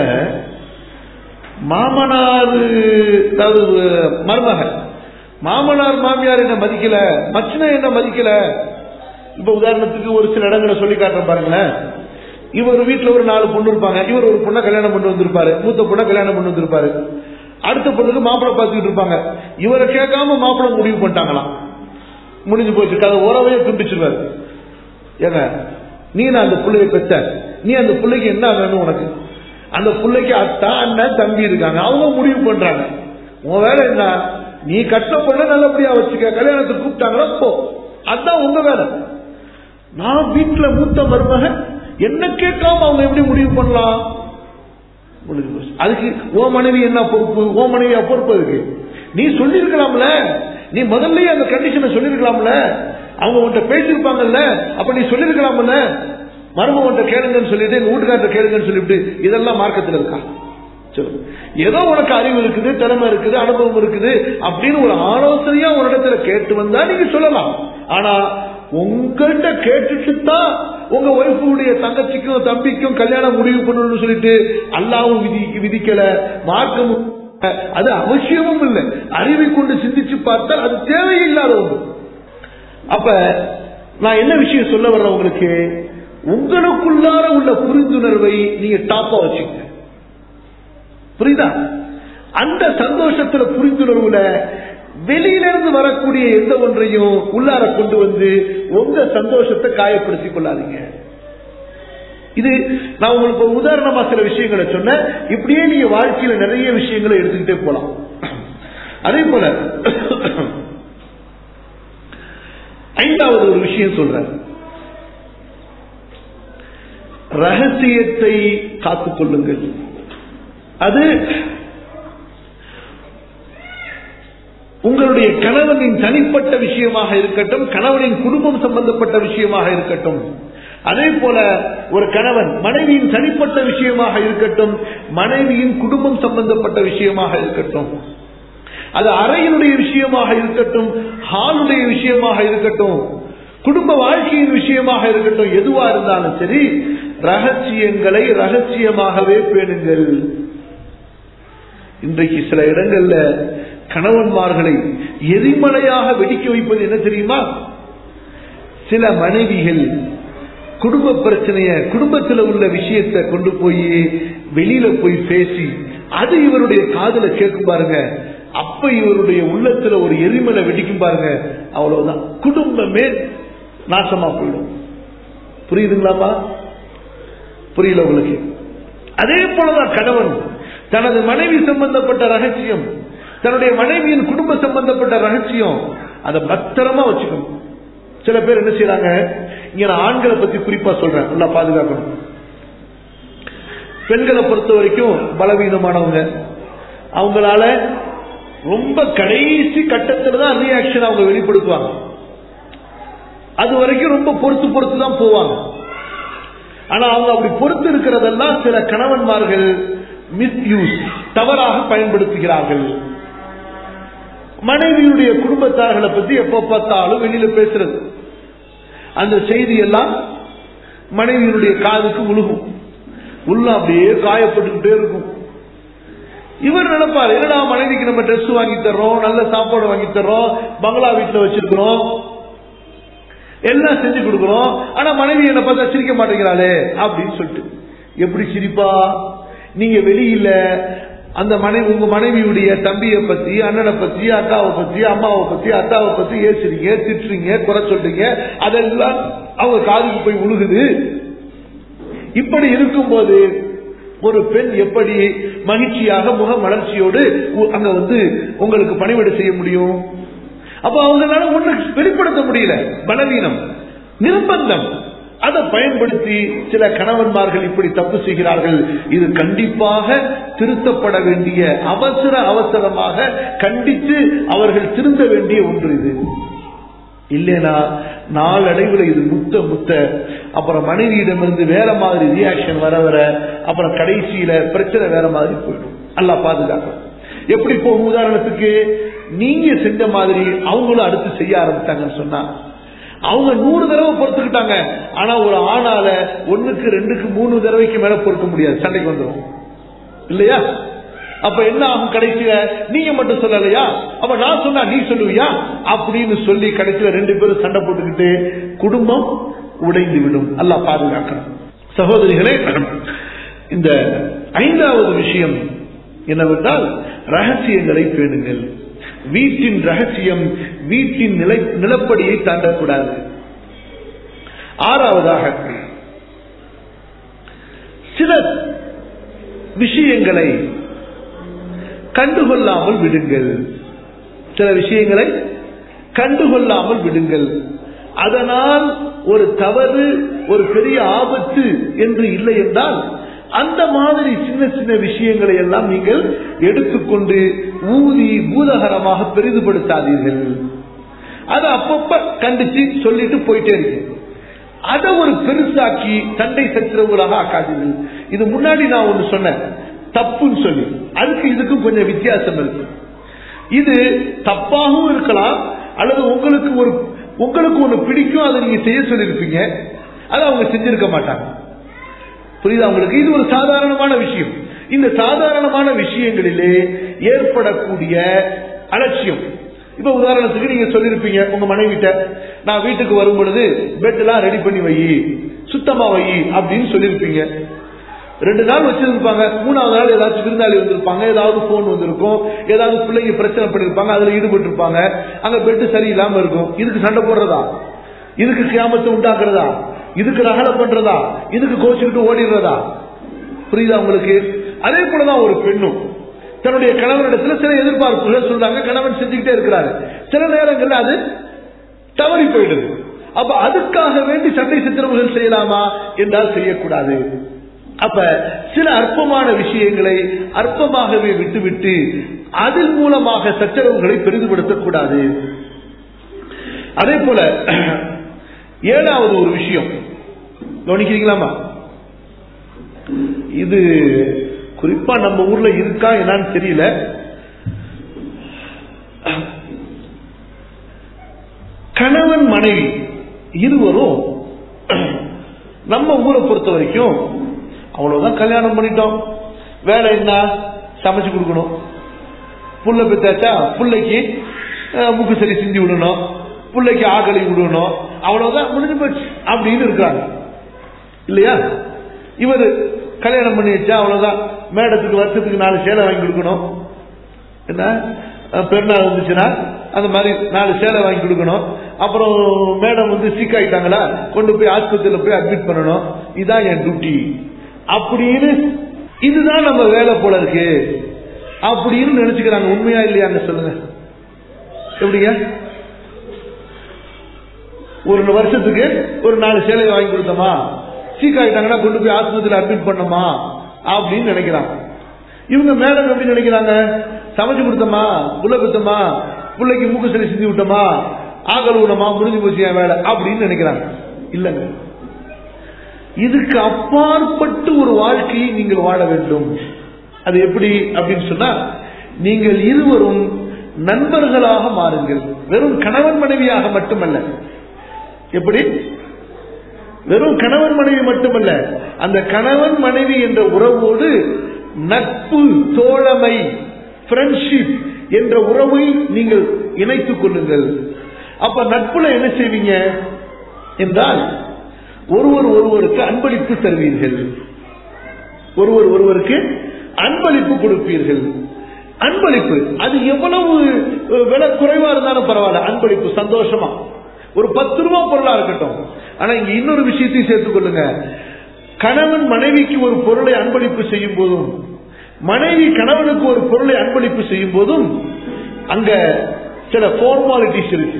மாமனார் அதாவது மருமகன் மாமனார் மாமியார் என்ன மதிக்கல மச்சின என்ன மதிக்கல இப்ப உதாரணத்துக்கு ஒரு சில இடங்களை சொல்லி காட்டுறேன் பாருங்களேன் இவர் வீட்டுல ஒரு நாலு பொண்ணு இருப்பாங்க இவர் ஒரு பொண்ணை கல்யாணம் பண்ணி வந்திருப்பாரு மூத்த பொண்ணை கல்யாணம் பண்ணி வந்திருப்பாரு அடுத்த பொண்ணுக்கு மாப்பிள்ளை பார்த்துக்கிட்டு இருப்பாங்க இவரை கேட்காம மாப்பிள்ளை முடிவு பண்ணிட்டாங்களாம் முடிஞ்சு போச்சு கதை உறவையே துண்டிச்சிருவாரு ஏங்க நீ நான் அந்த பிள்ளைய பெற்ற நீ அந்த பிள்ளைக்கு என்ன வேணும் உனக்கு அந்த பிள்ளைக்கு அத்தா அண்ணன் தம்பி இருக்காங்க அவங்க முடிவு பண்றாங்க உன் வேலை என்ன நீ கட்ட பொண்ண நல்லபடியா வச்சுக்க கல்யாணத்துக்கு கூப்பிட்டாங்களா போ அதான் உங்க வேலை நான் வீட்டுல மூத்த மருமகன் என்ன கேட்காம அவங்க எப்படி முடிவு பண்ணலாம் முடிஞ்சு போச்சு. அதுக்கு ஓ மனைவி என்ன பொறுப்பு ஓ மனைவி பொறுப்பு அதுக்கு நீ சொல்லிருக்கலாம்ல நீ முதல்லயே அந்த கண்டிஷனை சொல்லிருக்கலாம்ல அவங்க உன்கிட்ட பேசியிருப்பாங்கல்ல அப்ப நீ சொல்லிருக்கலாம்ல மருமகன்ட்ட கேளுங்கன்னு சொல்லிட்டு எங்க வீட்டுக்காரட்ட கேளுங்கன்னு சொல்லிட்டு இதெல்லாம் மார்க்கத்தில் இருக்கா சொல்லு ஏதோ உனக்கு அறிவு இருக்குது திறமை இருக்குது அனுபவம் இருக்குது அப்படின்னு ஒரு ஆலோசனையா ஒரு இடத்துல கேட்டு வந்தா நீங்க சொல்லலாம் ஆனா உங்கள்கிட்ட கேட்டுட்டு தான் உங்க ஒய்ஃபுடைய தங்கச்சிக்கும் தம்பிக்கும் கல்யாணம் முடிவு பண்ணணும்னு சொல்லிட்டு அல்லாவும் விதி விதிக்கல மார்க்கமும் அது அவசியமும் இல்லை அறிவை கொண்டு சிந்திச்சு பார்த்தால் அது தேவையில்லாத ஒன்று அப்ப நான் என்ன விஷயம் சொல்ல வர்றேன் உங்களுக்கு உங்களுக்குள்ளார உள்ள புரிந்துணர்வை நீங்க டாப்பா வச்சுக்க புரியுதா அந்த சந்தோஷத்துல புரிந்துணர்வுல வெளியிலிருந்து வரக்கூடிய எந்த ஒன்றையும் உள்ளார கொண்டு வந்து உங்க சந்தோஷத்தை காயப்படுத்திக் கொள்ளாதீங்க இது நான் உங்களுக்கு ஒரு உதாரணமா சில விஷயங்களை சொன்னேன் இப்படியே நீங்க வாழ்க்கையில நிறைய விஷயங்களை எடுத்துக்கிட்டே போலாம் அதே போல ஐந்தாவது ஒரு விஷயம் சொல்றேன் ரகசியத்தை காத்துக் கொள்ளுங்கள் அது உங்களுடைய கணவனின் தனிப்பட்ட விஷயமாக இருக்கட்டும் கணவனின் குடும்பம் சம்பந்தப்பட்ட விஷயமாக இருக்கட்டும் அதே போல ஒரு கணவன் மனைவியின் தனிப்பட்ட விஷயமாக இருக்கட்டும் மனைவியின் குடும்பம் சம்பந்தப்பட்ட விஷயமாக இருக்கட்டும் அது அறையினுடைய விஷயமாக இருக்கட்டும் ஹாலுடைய விஷயமாக இருக்கட்டும் குடும்ப வாழ்க்கையின் விஷயமாக இருக்கட்டும் எதுவா இருந்தாலும் சரி ரகசியங்களை ரகசியமாகவே பேணுங்கள் இன்றைக்கு சில இடங்கள்ல கணவன்மார்களை எரிமலையாக வெடிக்க வைப்பது என்ன தெரியுமா சில மனைவிகள் குடும்ப பிரச்சனைய குடும்பத்தில் உள்ள விஷயத்தை கொண்டு போய் வெளியில போய் பேசி அது இவருடைய காதல கேட்கும் பாருங்க அப்ப இவருடைய உள்ளத்துல ஒரு எரிமலை வெடிக்கும் பாருங்க அவ்வளவுதான் குடும்பமே நாசமா போயிடும் புரியுதுங்களாப்பா புரியல உங்களுக்கு அதே போலதான் கணவன் தனது மனைவி சம்பந்தப்பட்ட ரகசியம் தன்னுடைய மனைவியின் குடும்ப சம்பந்தப்பட்ட ரகசியம் அதை பத்திரமா வச்சுக்கணும் சில பேர் என்ன செய்யறாங்க இங்க நான் ஆண்களை பத்தி குறிப்பா சொல்றேன் நல்லா பாதுகாக்கணும் பெண்களை பொறுத்த வரைக்கும் பலவீனமானவங்க அவங்களால ரொம்ப கடைசி கட்டத்தில் தான் ரியாக்ஷன் அவங்க வெளிப்படுத்துவாங்க அது வரைக்கும் ரொம்ப பொறுத்து பொறுத்து தான் போவாங்க ஆனா அவங்க அப்படி பொறுத்து இருக்கிறதெல்லாம் சில கணவன்மார்கள் மிஸ்யூஸ் தவறாக பயன்படுத்துகிறார்கள் மனைவியுடைய குடும்பத்தார்களை பத்தி எப்ப பார்த்தாலும் வெளியில பேசுறது அந்த செய்தி எல்லாம் மனைவியினுடைய காதுக்கு உழுகும் உள்ள அப்படியே காயப்பட்டுக்கிட்டே இருக்கும் இவர் நினைப்பாரு என்னடா மனைவிக்கு நம்ம ட்ரெஸ் வாங்கி தர்றோம் நல்ல சாப்பாடு வாங்கி தர்றோம் பங்களா வீட்டுல வச்சிருக்கிறோம் எல்லாம் செஞ்சு கொடுக்கிறோம் ஆனா மனைவி என்ன பார்த்தா சிரிக்க மாட்டேங்கிறாளே அப்படின்னு சொல்லிட்டு எப்படி சிரிப்பா நீங்க வெளியில அந்த மனைவி உங்க மனைவியுடைய தம்பியை பத்தி அண்ணனை பத்தி அக்காவை பத்தி அம்மாவை பத்தி அத்தாவை பத்தி ஏசுறீங்க திட்டுறீங்க குறை சொல்றீங்க அதெல்லாம் அவங்க காதுக்கு போய் உழுகுது இப்படி இருக்கும்போது ஒரு பெண் எப்படி மகிழ்ச்சியாக முக மலர்ச்சியோடு அங்க வந்து உங்களுக்கு பணிவிடை செய்ய முடியும் அப்ப அவங்களால ஒண்ணு வெளிப்படுத்த முடியல பலவீனம் நிர்பந்தம் அதை பயன்படுத்தி சில கணவன்மார்கள் இப்படி தப்பு செய்கிறார்கள் இது கண்டிப்பாக திருத்தப்பட வேண்டிய அவசர அவசரமாக கண்டித்து அவர்கள் திருந்த வேண்டிய ஒன்று இது இல்லைனா நாளடைவில் இது முத்த முத்த அப்புறம் மனைவியிடமிருந்து வேற மாதிரி ரியாக்ஷன் வர வர அப்புறம் கடைசியில பிரச்சனை வேற மாதிரி போயிடும் நல்லா பாதுகாக்கும் எப்படி போகும் உதாரணத்துக்கு நீங்க செஞ்ச மாதிரி அவங்களும் அடுத்து செய்ய ஆரம்பித்தாங்கன்னு சொன்னா அவங்க நூறு தடவை பொறுத்துக்கிட்டாங்க ஆனா ஒரு ஆணால ஒண்ணுக்கு ரெண்டுக்கு மூணு தடவைக்கு மேல பொறுக்க முடியாது சண்டைக்கு வந்துடும் இல்லையா அப்ப என்ன ஆகும் கடைசியில நீங்க மட்டும் சொல்லலையா அப்ப நான் சொன்னா நீ சொல்லுவியா அப்படின்னு சொல்லி கடைசியில ரெண்டு பேரும் சண்டை போட்டுக்கிட்டு குடும்பம் உடைந்து விடும் அல்ல பாதுகாக்கணும் சகோதரிகளே இந்த ஐந்தாவது விஷயம் என்னவென்றால் ரகசியங்களை பேணுங்கள் வீட்டின் ரகசியம் வீட்டின் நிலை நிலப்படியை தாண்டக்கூடாது ஆறாவதாக சில விஷயங்களை கண்டுகொள்ளாமல் விடுங்கள் சில விஷயங்களை கண்டுகொள்ளாமல் விடுங்கள் அதனால் ஒரு தவறு ஒரு பெரிய ஆபத்து என்று இல்லை என்றால் அந்த மாதிரி சின்ன சின்ன விஷயங்களை எல்லாம் நீங்கள் எடுத்துக்கொண்டு ஊதி பூதகரமாக பெரிதுபடுத்தாதீர்கள் அதை அப்பப்ப கண்டிச்சு சொல்லிட்டு போயிட்டே இருக்கு அதை ஒரு பெருசாக்கி சண்டை சச்சரவுகளாக ஆக்காதீர்கள் இது முன்னாடி நான் ஒன்று சொன்னேன் தப்புன்னு சொல்லி அதுக்கு இதுக்கும் கொஞ்சம் வித்தியாசம் இருக்கு இது தப்பாகவும் இருக்கலாம் அல்லது உங்களுக்கு ஒரு உங்களுக்கு ஒண்ணு பிடிக்கும் அதை நீங்க செய்ய சொல்லியிருப்பீங்க அதை அவங்க செஞ்சிருக்க மாட்டாங்க புரியுதா உங்களுக்கு இது ஒரு சாதாரணமான விஷயம் இந்த சாதாரணமான விஷயங்களிலே ஏற்படக்கூடிய அலட்சியம் இப்ப உதாரணத்துக்கு நீங்க சொல்லிருப்பீங்க உங்க மனைவிட்ட நான் வீட்டுக்கு வரும் பொழுது பெட் எல்லாம் ரெடி பண்ணி வை சுத்தமா வை அப்படின்னு சொல்லியிருப்பீங்க ரெண்டு நாள் வச்சிருப்பாங்க மூணாவது நாள் ஏதாச்சும் விருந்தாளி வந்திருப்பாங்க ஏதாவது போன் வந்திருக்கும் ஏதாவது பிள்ளைங்க பிரச்சனை பண்ணிருப்பாங்க அதுல ஈடுபட்டு இருப்பாங்க அங்க பெட் சரியில்லாம இருக்கும் இதுக்கு சண்டை போடுறதா இதுக்கு கியாமத்தை உண்டாக்குறதா இதுக்கு ரகலை பண்றதா இதுக்கு கோச்சுக்கிட்டு ஓடிடுறதா புரியுதா உங்களுக்கு அதே போலதான் ஒரு பெண்ணும் தன்னுடைய கணவனிடத்துல சில எதிர்பார்ப்புகள் சொல்றாங்க கணவன் செஞ்சுக்கிட்டே இருக்கிறாரு சில நேரங்கள்ல அது தவறி போயிடுது அப்ப அதுக்காக வேண்டி சண்டை சித்திரவுகள் செய்யலாமா என்றால் செய்யக்கூடாது அப்ப சில அற்பமான விஷயங்களை அற்பமாகவே விட்டுவிட்டு அதன் மூலமாக சச்சரவுகளை பெரிதுபடுத்தக்கூடாது அதே போல ஏழாவது ஒரு விஷயம் கவனிக்கிறீங்களாமா இது குறிப்பா நம்ம ஊர்ல இருக்கா என்னன்னு தெரியல கணவன் மனைவி இருவரும் நம்ம ஊரை பொறுத்த வரைக்கும் அவ்வளவுதான் கல்யாணம் பண்ணிட்டோம் வேலை என்ன சமைச்சு கொடுக்கணும் புள்ள பெத்தாச்சா பிள்ளைக்கு முக்கு சரி செஞ்சு விடணும் பிள்ளைக்கு ஆக்களி விடணும் அவ்வளவுதான் முடிஞ்சு போச்சு அப்படின்னு இருக்காங்க இல்லையா இவர் கல்யாணம் பண்ணி வச்சா அவ்வளவுதான் மேடத்துக்கு வருஷத்துக்கு நாலு சேலை வாங்கி கொடுக்கணும் என்ன பெருநாள் வந்துச்சுன்னா அந்த மாதிரி நாலு சேலை வாங்கி கொடுக்கணும் அப்புறம் மேடம் வந்து சிக் ஆயிட்டாங்களா கொண்டு போய் ஆஸ்பத்திரியில் போய் அட்மிட் பண்ணணும் இதுதான் என் டியூட்டி அப்படின்னு இதுதான் நம்ம வேலை போல இருக்கு அப்படின்னு நினைச்சுக்கிறாங்க உண்மையா இல்லையாங்க சொல்லுங்க எப்படிங்க ஒரு வருஷத்துக்கு ஒரு நாலு சேலை வாங்கி கொடுத்தோமா சீக் ஆயிட்டாங்கன்னா கொண்டு போய் ஆஸ்பத்திரியில் அட்மிட் பண்ணோமா அப்படின்னு நினைக்கிறாங்க இவங்க மேடம் எப்படி நினைக்கிறாங்க சமைச்சு கொடுத்தோமா புள்ள குத்தமா பிள்ளைக்கு மூக்கு சரி செஞ்சு விட்டோமா ஆகல் விடமா முடிஞ்சு போச்சு என் வேலை அப்படின்னு நினைக்கிறாங்க இல்லைங்க இதுக்கு அப்பாற்பட்டு ஒரு வாழ்க்கையை நீங்கள் வாழ வேண்டும் அது எப்படி அப்படின்னு சொன்னா நீங்கள் இருவரும் நண்பர்களாக மாறுங்கள் வெறும் கணவன் மனைவியாக மட்டுமல்ல எப்படி வெறும் கணவன் மனைவி மட்டுமல்ல அந்த கணவன் மனைவி என்ற உறவோடு நட்பு தோழமை ஃப்ரெண்ட்ஷிப் என்ற உறவை நீங்கள் இணைத்துக் கொள்ளுங்கள் அப்ப நட்புல என்ன செய்வீங்க என்றால் ஒருவர் ஒருவருக்கு அன்பளிப்பு தருவீர்கள் ஒருவர் ஒருவருக்கு அன்பளிப்பு கொடுப்பீர்கள் அன்பளிப்பு அது எவ்வளவு விலை குறைவா இருந்தாலும் பரவாயில்ல அன்பளிப்பு சந்தோஷமா ஒரு பத்து ரூபா பொருளா இருக்கட்டும் ஆனா இங்க இன்னொரு விஷயத்தையும் சேர்த்துக் கொள்ளுங்க கணவன் மனைவிக்கு ஒரு பொருளை அன்பளிப்பு செய்யும் போதும் மனைவி கணவனுக்கு ஒரு பொருளை அன்பளிப்பு செய்யும் போதும் அங்க சில ஃபார்மாலிட்டிஸ் இருக்கு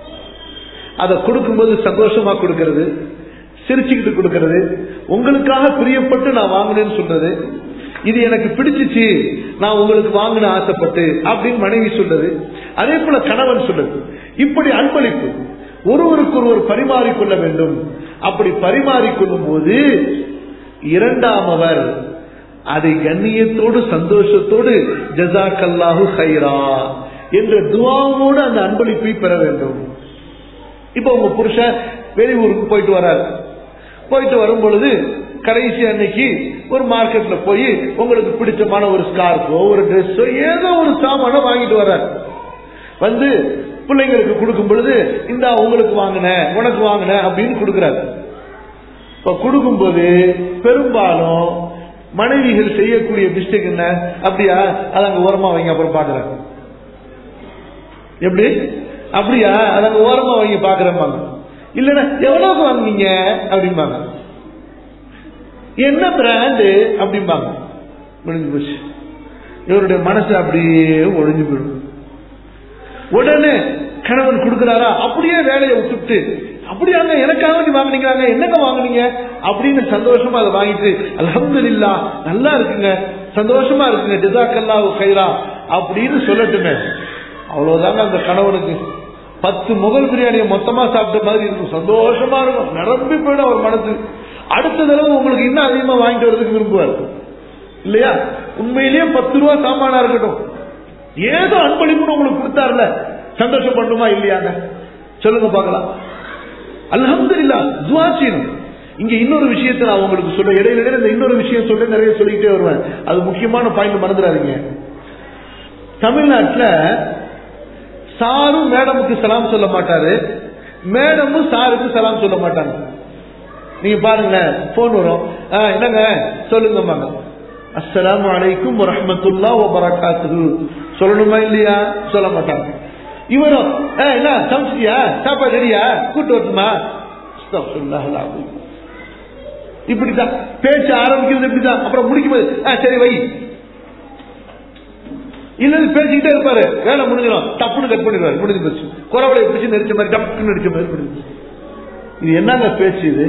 அதை கொடுக்கும்போது சந்தோஷமா கொடுக்கிறது சிரிச்சுக்கிட்டு கொடுக்கிறது உங்களுக்காக பிரியப்பட்டு நான் வாங்கினேன்னு சொல்றது இது எனக்கு பிடிச்சிச்சு நான் உங்களுக்கு வாங்கின ஆசைப்பட்டு அப்படின்னு மனைவி சொல்றது அதே போல கணவன் சொல்றது இப்படி அன்பளிப்பு ஒருவருக்கு ஒருவர் பரிமாறிக்கொள்ள வேண்டும் அப்படி பரிமாறிக்கொள்ளும் போது இரண்டாமவர் அதை கண்ணியத்தோடு சந்தோஷத்தோடு ஜசாக்கல்லாஹு ஹைரா என்ற துவாவோடு அந்த அன்பளிப்பை பெற வேண்டும் இப்ப உங்க புருஷன் வெளியூருக்கு போயிட்டு வராரு போயிட்டு வரும் பொழுது கடைசி அன்னைக்கு ஒரு மார்க்கெட்ல போய் உங்களுக்கு பிடிச்சமான ஒரு ஸ்கார்ஃபோ ஒரு ட்ரெஸ்ஸோ ஏதோ ஒரு சாமான வாங்கிட்டு வர்றாரு வந்து பிள்ளைங்களுக்கு கொடுக்கும் பொழுது இந்த உங்களுக்கு வாங்கின உனக்கு வாங்கின அப்படின்னு கொடுக்கிறாரு இப்ப கொடுக்கும்போது பெரும்பாலும் மனைவிகள் செய்யக்கூடிய மிஸ்டேக் என்ன அப்படியா அது அங்க ஓரமா வைங்க அப்புறம் பாக்குறேன் எப்படி அப்படியா அது அங்க ஓரமா வைங்க பாக்குறேன் இல்லன்னா எவ்வளவுக்கு வாங்குனீங்க அப்படிம்பாங்க என்ன பிராண்டு அப்படிம்பாங்க முடிஞ்சு போச்சு இவருடைய மனசு அப்படியே ஒழிஞ்சு போயிடும் உடனே கணவன் கொடுக்கிறாரா அப்படியே வேலையை விட்டுட்டு அப்படியாங்க எனக்காக நீ வாங்கினீங்க என்னங்க வாங்குனீங்க அப்படின்னு சந்தோஷமா அதை வாங்கிட்டு அலமதுல்லா நல்லா இருக்குங்க சந்தோஷமா இருக்குங்க ஜிதாக்கல்லா கைரா அப்படின்னு சொல்லட்டுமே அவ்வளவுதாங்க அந்த கணவனுக்கு பத்து முகல் பிரியாணியை மொத்தமா சாப்பிட்ட மாதிரி இருக்கும் சந்தோஷமா இருக்கும் நிரம்பி போயிடும் அவர் மனசு அடுத்த தடவை உங்களுக்கு இன்னும் அதிகமா வாங்கிட்டு வரதுக்கு விரும்புவார் இல்லையா உண்மையிலேயே பத்து ரூபா சாமானா இருக்கட்டும் ஏதோ அன்பளிப்புன்னு உங்களுக்கு கொடுத்தாருல சந்தோஷம் பண்ணுமா இல்லையாங்க சொல்லுங்க பார்க்கலாம் அல்ஹம்து இல்லா துவா செய்யணும் இங்க இன்னொரு விஷயத்தை நான் உங்களுக்கு சொல்ல இடையில இடையில இந்த இன்னொரு விஷயம் சொல்ல நிறைய சொல்லிக்கிட்டே வருவேன் அது முக்கியமான பாயிண்ட் மறந்துடாதீங்க தமிழ்நாட்டில் சாரும் மேடமுக்கு சலாம் சொல்ல மாட்டாரு மேடமும் சாருக்கு சலாம் சொல்ல மாட்டாங்க நீங்க பாருங்க போன் வரும் என்னங்க சொல்லுங்க அஸ்ஸலாமு அலைக்கும் வரஹமத்துல்லா வபரகாத்துஹு சொல்லணுமா இல்லையா சொல்ல மாட்டாங்க இவரும் என்ன சமைச்சிட்டியா சாப்பாடு ரெடியா கூட்டு வரட்டுமா இப்படித்தான் பேச்சு ஆரம்பிக்கிறது இப்படிதான் அப்புறம் முடிக்கும் போது "ஆ, சரி வை இல்ல பேசிக்கிட்டே இருப்பாரு வேலை முடிஞ்சிடும் டப்புன்னு கட் பண்ணிடுவாரு முடிஞ்சு போச்சு குறவளை பிடிச்சு நெரிச்ச மாதிரி டப்புன்னு நடிச்ச மாதிரி முடிஞ்சு போச்சு. இது என்னங்க பேச்சு இது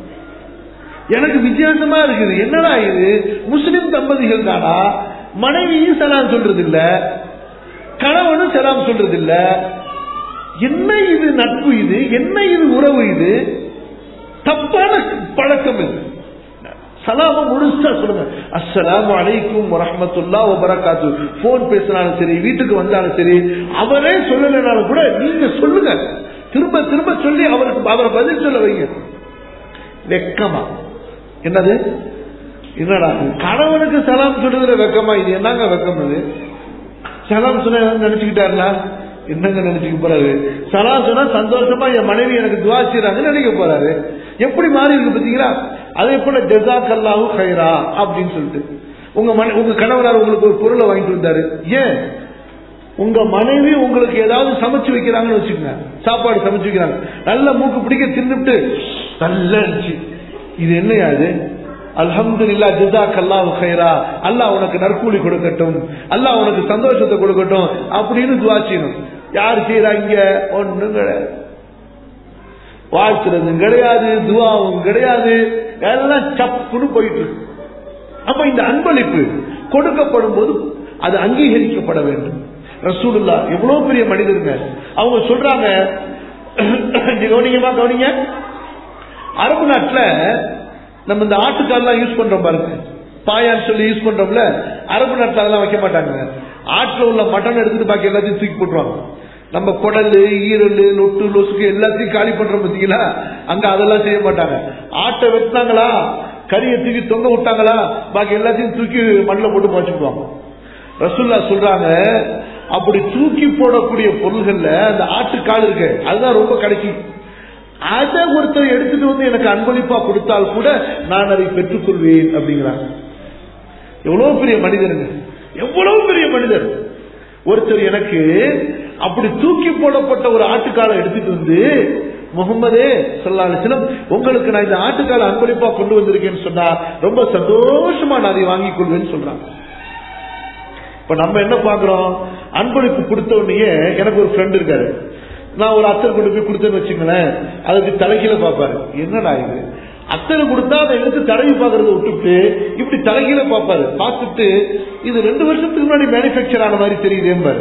எனக்கு வித்தியாசமா இருக்குது என்னடா இது முஸ்லிம் தம்பதிகள் தானா மனைவியும் சலாம் சொல்றது இல்ல கணவனும் சலாம் சொல்றது இல்ல என்ன இது நட்பு இது என்ன இது உறவு இது தப்பான பழக்கம் இது சலாம முழுசா சொல்லுங்க அஸ்ஸலாமு அலைக்கும் வரஹ்மத்துல்லா வபரகாத்து போன் பேசினாலும் சரி வீட்டுக்கு வந்தாலும் சரி அவரே சொல்லலைனாலும் கூட நீங்க சொல்லுங்க திரும்ப திரும்ப சொல்லி அவருக்கு அவரை பதில் சொல்ல வைங்க வெக்கமா என்னது என்னடா இது? கணவனுக்கு சலாம் சொல்றதுல வெக்கமா இது என்னங்க வெக்கம் இது சலாம் சொன்ன நினைச்சுக்கிட்டாருனா என்னங்க நினைச்சுக்க போறாரு சலாம் சொன்னா சந்தோஷமா என் மனைவி எனக்கு துவா செய்றாங்கன்னு நினைக்க போறாரு எப்படி மாறி இருக்கு பாத்தீங்களா அதே போல ஜசாக் அல்லாஹு ஹைரா அப்படின்னு சொல்லிட்டு உங்க மனை உங்க கணவரார் உங்களுக்கு ஒரு பொருளை வாங்கிட்டு வந்தாரு ஏன் உங்க மனைவி உங்களுக்கு ஏதாவது சமைச்சு வைக்கிறாங்கன்னு வச்சுக்கோங்க சாப்பாடு சமைச்சு வைக்கிறாங்க நல்ல மூக்கு பிடிக்க தின்னுட்டு நல்லா இருந்துச்சு இது என்னையா இது அல்ஹம்துலில்லா ஜிசாக் அல்லாஹ் ஹைரா அல்லாஹ் உனக்கு நற்கூலி கொடுக்கட்டும் அல்லாஹ் உனக்கு சந்தோஷத்தை கொடுக்கட்டும் அப்படின்னு துவா செய்யணும் யார் செய்யறாங்க ஒண்ணும் கிடையாது வாழ்த்துறதும் கிடையாது துவாவும் கிடையாது எல்லாம் சப்புன்னு போயிட்டு இருக்கு அப்ப இந்த அன்பளிப்பு கொடுக்கப்படும் போது அது அங்கீகரிக்கப்பட வேண்டும் ரசூலுல்லா எவ்வளவு பெரிய மனிதருங்க அவங்க சொல்றாங்க நீ கவனிங்கம்மா கவனிங்க அரபு நாட்டுல நம்ம இந்த ஆட்டுக்கால்லாம் யூஸ் பண்றோம் பாருங்க பாயான்னு சொல்லி யூஸ் பண்றோம்ல அரபு நாட்டுல அதெல்லாம் வைக்க மாட்டாங்க ஆட்டுல உள்ள மட்டன் எடுத்துட்டு பாக்கி எல்லாத்தையும் தூக்கி போட்டுருவாங்க நம்ம குடல் ஈரல் லொட்டு லொசுக்கு எல்லாத்தையும் காலி பண்றோம் பாத்தீங்களா அங்க அதெல்லாம் செய்ய மாட்டாங்க ஆட்டை வெட்டினாங்களா கறியை தூக்கி தொங்க விட்டாங்களா பாக்கி எல்லாத்தையும் தூக்கி மண்ணில் போட்டு பாய்ச்சிடுவாங்க ரசுல்லா சொல்றாங்க அப்படி தூக்கி போடக்கூடிய பொருள்கள்ல அந்த ஆட்டுக்கால் இருக்கு அதுதான் ரொம்ப கடைசி அதை ஒருத்தர் எடுத்துட்டு வந்து எனக்கு அன்பளிப்பா கொடுத்தால் கூட நான் அதை பெற்றுக்கொள்வேன் அப்படிங்கிறாங்க எவ்வளவு பெரிய மனிதருங்க எவ்வளவு பெரிய மனிதர் ஒருத்தர் எனக்கு அப்படி தூக்கி போடப்பட்ட ஒரு ஆட்டுக்காலை எடுத்துட்டு வந்து முகமதே சொல்லாலும் உங்களுக்கு நான் இந்த ஆட்டுக்கால அன்பளிப்பா கொண்டு வந்திருக்கேன்னு சொன்னா ரொம்ப சந்தோஷமா நான் அதை வாங்கிக் கொள்வேன்னு சொல்றாங்க இப்ப நம்ம என்ன பாக்குறோம் அன்பளிப்பு கொடுத்த உடனே எனக்கு ஒரு ஃப்ரெண்ட் இருக்காரு நான் ஒரு அத்தர் கொண்டு போய் கொடுத்தேன்னு வச்சுங்களேன் அதுக்கு தலைகீழ பாப்பாரு என்னடா இது அத்தனை கொடுத்தா அதை எடுத்து தடவி பாக்குறத விட்டுட்டு இப்படி தலைகீழ பாப்பாரு பார்த்துட்டு இது ரெண்டு வருஷத்துக்கு முன்னாடி மேனுபேக்சர் ஆன மாதிரி தெரியுதேம்பாரு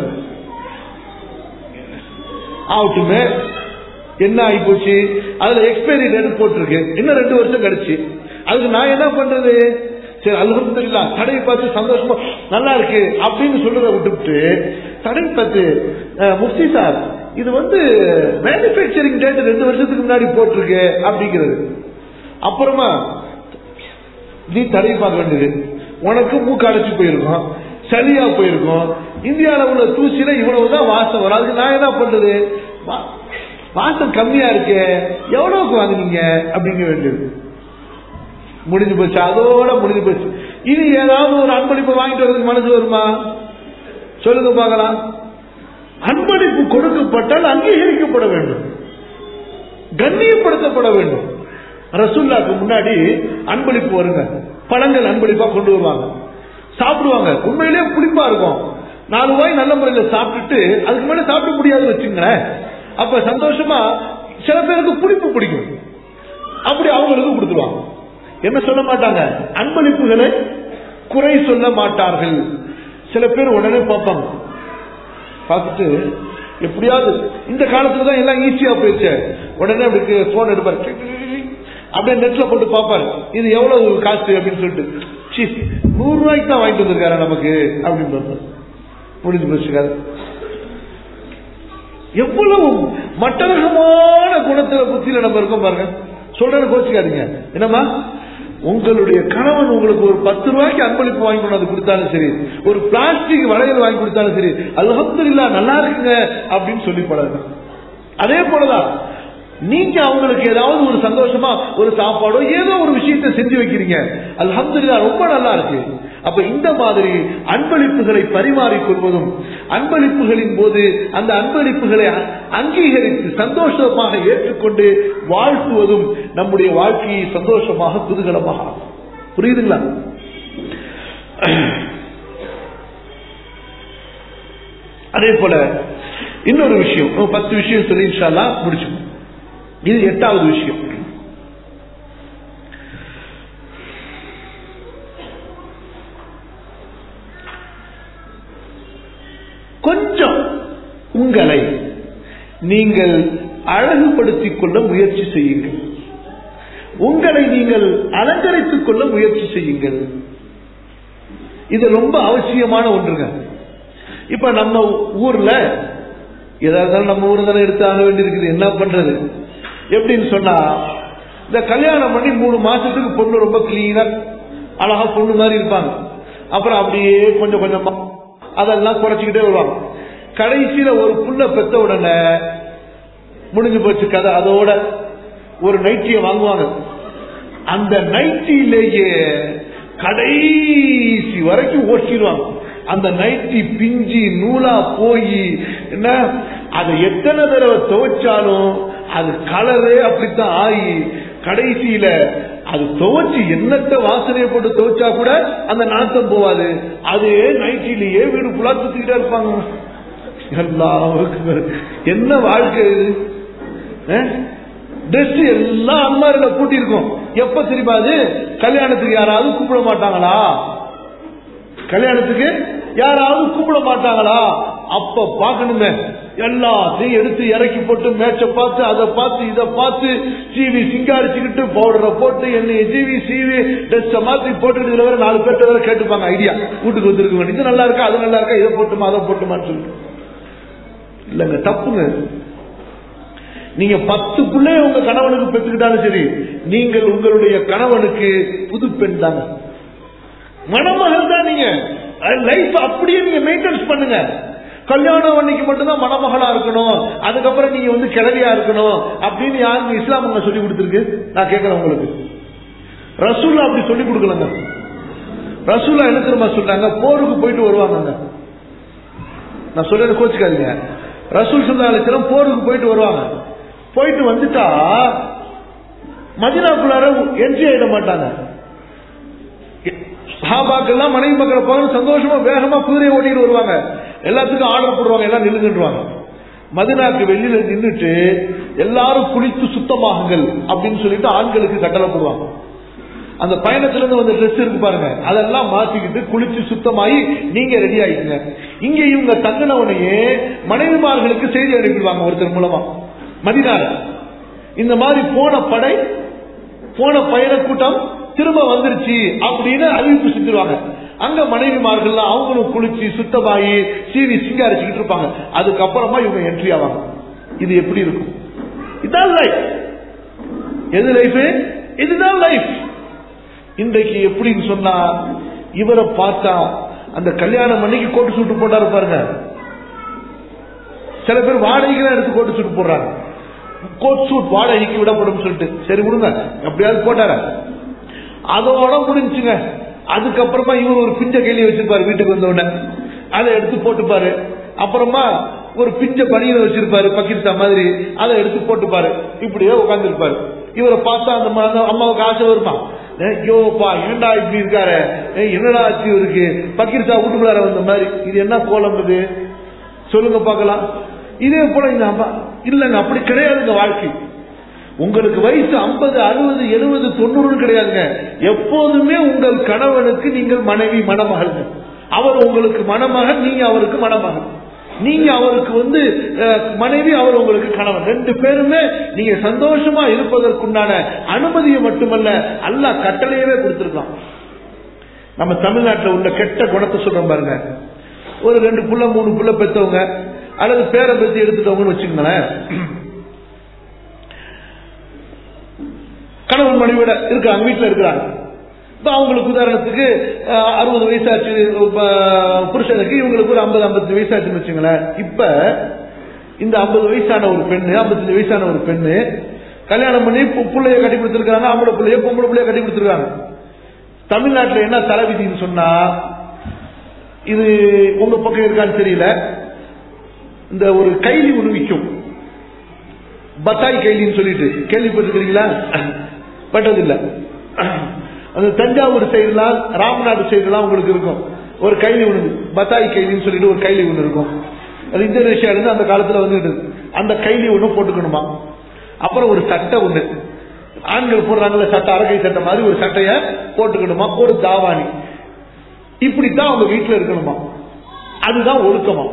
ஆகட்டுமே என்ன ஆகி போச்சு அதுல எக்ஸ்பைரி டேட் போட்டிருக்கு இன்னும் ரெண்டு வருஷம் கழிச்சு அதுக்கு நான் என்ன பண்றது சரி அல்ஹம்துலில்லா தடவி பார்த்து சந்தோஷமா நல்லா இருக்கு அப்படின்னு சொல்றத விட்டுவிட்டு தடவி பார்த்து அஹ், முஃப்தி சார் இது வந்து மேனுபேக்சரிங் டேட் ரெண்டு வருஷத்துக்கு முன்னாடி போட்டிருக்கு அப்படிங்கிறது அப்புறமா நீ தடவி பார்க்க வேண்டியது உனக்கு மூக்கு அடைச்சு போயிருக்கும் சளியா போயிருக்கும் இந்தியாவில் உள்ள தூசியில இவ்வளவுதான் வாசம் வரும் அதுக்கு நான் என்ன பண்றது வா- வாசம் கம்மியா இருக்கு எவ்வளவுக்கு வாங்குனீங்க அப்படிங்க வேண்டியது முடிஞ்சு போச்சு அதோட முடிஞ்சு போச்சு இனி ஏதாவது ஒரு அன்பளிப்பு வாங்கிட்டு வரதுக்கு மனசு வருமா சொல்லுங்க பார்க்கலாம் அன்பளிப்பு கொடுக்கப்பட்டால் அங்கீகரிக்கப்பட வேண்டும் கண்ணியப்படுத்தப்பட வேண்டும் ரசுல்லாக்கு முன்னாடி அன்பளிப்பு வருங்க பழங்கள் அன்பளிப்பா கொண்டு வருவாங்க சாப்பிடுவாங்க உண்மையிலேயே புளிப்பா இருக்கும் நாலு வாய் நல்ல முறையில் சாப்பிட்டுட்டு அதுக்கு மேல சாப்பிட முடியாது வச்சுங்களேன் அப்ப சந்தோஷமா சில பேருக்கு புளிப்பு பிடிக்கும் அப்படி அவங்களுக்கு கொடுத்துருவாங்க என்ன சொல்ல மாட்டாங்க அன்பளிப்புகளை குறை சொல்ல மாட்டார்கள் சில பேர் உடனே பார்ப்பாங்க பார்த்துட்டு எப்படியாவது இந்த காலத்துல தான் எல்லாம் ஈஸியா போயிடுச்சு உடனே அப்படி போன் எடுப்பாரு டிக் டிக் டிக் டிக். அப்படியே நெட்ல போட்டு பார்ப்பாரு இது எவ்வளவு காசு அப்படின்னு சொல்லிட்டு ச்சீ, நூறு ரூபாய்க்கு தான் வாங்கிட்டு வந்திருக்காரு நமக்கு அப்படின்னு பார்ப்பாரு. முடிஞ்சு போச்சு கதை. எவ்வளவு மட்டரகமான குணத்துல புத்தியில நம்ம இருக்கோம் பாருங்க சொல்றது கோச்சிக்காதீங்க என்னம்மா உங்களுடைய கணவன் உங்களுக்கு ஒரு பத்து ரூபாய்க்கு அன்பளிப்பு வாங்கி கொண்டு வந்து கொடுத்தாலும் சரி ஒரு பிளாஸ்டிக் வளையல் வாங்கி கொடுத்தாலும் சரி அல்ஹம்துலில்லாஹ் நல்லா இருக்குங்க அப்படின்னு சொல்லி பழகுங்க அதே போலதான் நீங்க அவங்களுக்கு ஏதாவது ஒரு சந்தோஷமா ஒரு சாப்பாடோ ஏதோ ஒரு விஷயத்தை செஞ்சு வைக்கிறீங்க அல்ஹம்துலில்லாஹ் ரொம்ப நல்லா இருக்கு அப்ப இந்த மாதிரி அன்பளிப்புகளை பரிமாறிக் கொள்வதும் அன்பளிப்புகளின் போது அந்த அன்பளிப்புகளை அ- அங்கீகரித்து சந்தோஷமாக ஏற்றுக்கொண்டு வாழ்த்துவதும் நம்முடைய வாழ்க்கையை சந்தோஷமாக குதூகலமாக ஆக்கும். புரியுதுங்களா அதே போல இன்னொரு விஷயம் ஒரு பத்து விஷயம் சொல்லி இன்ஷால்லா முடிச்சுக்கணும் இது எட்டாவது விஷயம் கொஞ்சம் உங்களை நீங்கள் அழகுபடுத்திக் கொள்ள முயற்சி செய்யுங்கள் உங்களை நீங்கள் அலங்கரித்துக் கொள்ள முயற்சி செய்யுங்கள் இது ரொம்ப அவசியமான ஒன்றுங்க இப்ப நம்ம ஊர்ல எதா இருந்தாலும் நம்ம ஊர் தானே எடுத்து ஆக வேண்டியிருக்குது என்ன பண்றது எப்படின்னு சொன்னா இந்த கல்யாணம் பண்ணி மூணு மாசத்துக்கு பொண்ணு ரொம்ப கிளீனா அழகா பொண்ணு மாதிரி இருப்பாங்க அப்புறம் அப்படியே கொஞ்சம் கொஞ்சமா அதெல்லாம் குறைச்சிக்கிட்டே வருவாங்க கடைசியில ஒரு புள்ள பெத்த உடனே முடிஞ்சு போச்சு கதை அதோட ஒரு நைட்டியை வாங்குவாங்க அந்த நைட்டிலேயே கடைசி வரைக்கும் ஓட்டிடுவாங்க அந்த நைட்டி பிஞ்சி நூலா போய் என்ன அதை எத்தனை தடவை துவைச்சாலும் அது கலரே அப்படித்தான் ஆகி கடைசியில அது துவைச்சு என்னத்த வாசனையை போட்டு துவைச்சா கூட அந்த நாத்தம் போவாது அதே நைட்டிலேயே வீடு ஃபுல்லா சுத்திக்கிட்டே இருப்பாங்க எல்லாருக்கும் என்ன வாழ்க்கை இது ட்ரெஸ் எல்லாம் அம்மாரில பூட்டி இருக்கும் எப்ப தெரியுமா அது கல்யாணத்துக்கு யாராவது கூப்பிட மாட்டாங்களா கல்யாணத்துக்கு யாராவது கூப்பிட மாட்டாங்களா அப்ப பாக்கணுமே எல்லாத்தையும் எடுத்து இறக்கி போட்டு மேட்ச பார்த்து அதை பார்த்து இதை பார்த்து சீவி சிங்காரிச்சுக்கிட்டு பவுடரை போட்டு எண்ணெயை சீவி சீவி ட்ரெஸ்ஸை மாத்தி போட்டு இதுல வேற நாலு பேர்ட்ட வேற கேட்டுப்பாங்க ஐடியா வீட்டுக்கு வந்திருக்கு இது நல்லா இருக்கா அது நல்லா இருக்கா இதை போட்டுமா அதை போட்டுமான்னு சொல்லிட்டு இல்லங்க தப்புங்க நீங்க பத்து பிள்ளைய உங்க கணவனுக்கு பெற்றுக்கிட்டாலும் சரி நீங்கள் உங்களுடைய கணவனுக்கு புது பெண் தாங்க மணமகள் தான் நீங்க லைஃப் அப்படியே நீங்க மெயின்டைன்ஸ் பண்ணுங்க கல்யாணம் அன்னைக்கு மட்டும்தான் மணமகளா இருக்கணும் அதுக்கப்புறம் நீங்க வந்து கிளவியா இருக்கணும் அப்படின்னு யாருக்கு இஸ்லாம் அங்க சொல்லி கொடுத்துருக்கு நான் கேட்கிறேன் உங்களுக்கு ரசூல்லா அப்படி சொல்லி கொடுக்கலங்க ரசூல்லா என்ன தெரியுமா சொல்றாங்க போருக்கு போயிட்டு வருவாங்க நான் சொல்றது கோச்சுக்காதீங்க ரசூல் சுல்லா அலிஸ்லாம் போருக்கு போயிட்டு வருவாங்க போயிட்டு வந்துட்டா மதினாக்குள்ளார என்ட்ரி ஆயிட மாட்டாங்க சஹாபாக்கெல்லாம் மனைவி மக்களை பார்த்து சந்தோஷமா வேகமா குதிரையை ஓட்டிட்டு வருவாங்க எல்லாத்துக்கும் ஆர்டர் போடுவாங்க எல்லாம் நில்லுங்கன்றுவாங்க மதினாக்கு வெளியில நின்றுட்டு எல்லாரும் குளித்து சுத்தமாகுங்கள் அப்படின்னு சொல்லிட்டு ஆண்களுக்கு கட்டளை போடுவாங்க அந்த பயணத்துல இருந்து வந்த ட்ரெஸ் இருக்கு பாருங்க அதெல்லாம் மாத்திக்கிட்டு குளிச்சு சுத்தமாயி நீங்க ரெடி ஆயிட்டுங்க இங்க இவங்க தங்கினவனையே மனைவிமார்களுக்கு செய்தி அனுப்பிடுவாங்க ஒருத்தர் மூலமா மதினால இந்த மாதிரி போன படை போன பயண கூட்டம் திரும்ப வந்துருச்சு அப்படின்னு அறிவிப்பு செஞ்சிருவாங்க அங்க மனைவிமார்கள் அவங்களும் குளிச்சு சுத்தமாயி சீவி சிங்காரிச்சுக்கிட்டு இருப்பாங்க அதுக்கப்புறமா இவங்க என்ட்ரி ஆவாங்க இது எப்படி இருக்கும் இதான் லைஃப் எது லைஃப் இதுதான் லைஃப் இன்றைக்கு எப்படின்னு சொன்னா இவரை பார்த்தா அந்த கல்யாணம் அன்னைக்கு கோட்டு சூட்டு போட்டாரு பாருங்க சில பேர் வாடகைக்கு தான் எடுத்து கோட்டு சூட்டு போடுறாங்க கோட் சூட் வாடகைக்கு விடப்படும் சொல்லிட்டு சரி விடுங்க அப்படியாவது போட்டார அதோட முடிஞ்சுங்க அதுக்கப்புறமா இவர் ஒரு பிஞ்ச கையில வச்சிருப்பாரு வீட்டுக்கு வந்த உடனே அதை எடுத்து போட்டுப்பாரு அப்புறமா ஒரு பிஞ்ச பனியில வச்சிருப்பாரு பக்கிரிசா மாதிரி அதை எடுத்து போட்டுப்பாரு இப்படியே உட்கார்ந்துருப்பாரு இவரை பார்த்தா அந்த ம- அந்த அம்மாவுக்கு ஆசை வருமா ஐயோப்பா ஏண்டா இப்படி இருக்காரு ஏய், என்னடா ஆச்சு இவருக்கு பக்கிரிசா வீட்டுக்குள்ளார வந்த மாதிரி இது என்ன கோலம் இது சொல்லுங்க பார்க்கலாம் இதே போல இந்த அம்மா இல்லைங்க அப்படி கிடையாதுங்க வாழ்க்கை உங்களுக்கு வயசு ஐம்பது அறுபது எழுபது தொண்ணூறு கிடையாதுங்க எப்போதுமே உங்கள் கணவனுக்கு நீங்கள் மனைவி மணமகள் அவர் உங்களுக்கு மணமகன் நீங்க அவருக்கு மணமகன் நீங்க அவருக்கு வந்து அஹ், மனைவி அவர் உங்களுக்கு கணவன் ரெண்டு பேருமே நீங்க சந்தோஷமா இருப்பதற்குண்டான அனுமதியை மட்டுமல்ல அல்லாஹ் கட்டளையவே கொடுத்திருக்கான் நம்ம தமிழ்நாட்டில் உள்ள கெட்ட குணத்தை சொல்றோம் பாருங்க ஒரு ரெண்டு புள்ள மூணு புள்ள பெற்றவங்க அல்லது பேரை பெற்று எடுத்துட்டவங்கன்னு வச்சுக்கோங்களேன் கணவன் மனைவியோட இருக்காங்க வீட்டில் இருக்கிறாங்க இப்போ அவங்களுக்கு உதாரணத்துக்கு அஹ், அறுபது வயசாச்சு அஹ், புருஷனுக்கு இவங்களுக்கு ஒரு ஐம்பது ஐம்பத்தஞ்சு வயசாச்சுன்னு வச்சுங்களேன் இப்போ இந்த ஐம்பது வயசான ஒரு பெண்ணு ஐம்பத்தஞ்சு வயசான ஒரு பெண்ணு கல்யாணம் பண்ணி பு- புள்ளைய கட்டி கொடுத்துருக்காங்க ஆம்பளை பிள்ளைய பொம்பளை பிள்ளைய கட்டி கொடுத்துருக்காங்க தமிழ்நாட்டுல என்ன தலைவிதின்னு சொன்னா இது உங்க பக்கம் இருக்கான்னு தெரியல இந்த ஒரு கைலி ஒண்ணு விற்கும் பத்தாய் கைலின்னு சொல்லிட்டு கேள்விப்பட்டிருக்கிறீங்களா பட்டதில்லை அந்த தஞ்சாவூர் சைடுலாம் ராமநாடு சைடுலாம் உங்களுக்கு இருக்கும் ஒரு கைலி ஒண்ணு பத்தாய் கைலின்னு சொல்லிட்டு ஒரு கைலி ஒண்ணு இருக்கும் அது இந்தோனேஷியா இருந்து அந்த காலத்துல வந்துட்டு இருக்கு. அந்த கைலி ஒண்ணு போட்டுக்கணுமா அப்புறம் ஒரு சட்டை ஒண்ணு ஆண்கள் போடுறாங்கல்ல சட்டை அரகை சட்டை மாதிரி ஒரு சட்டைய போட்டுக்கணுமா ஒரு தாவாணி இப்படித்தான் அவங்க வீட்டுல இருக்கணுமா அதுதான் ஒழுக்கமா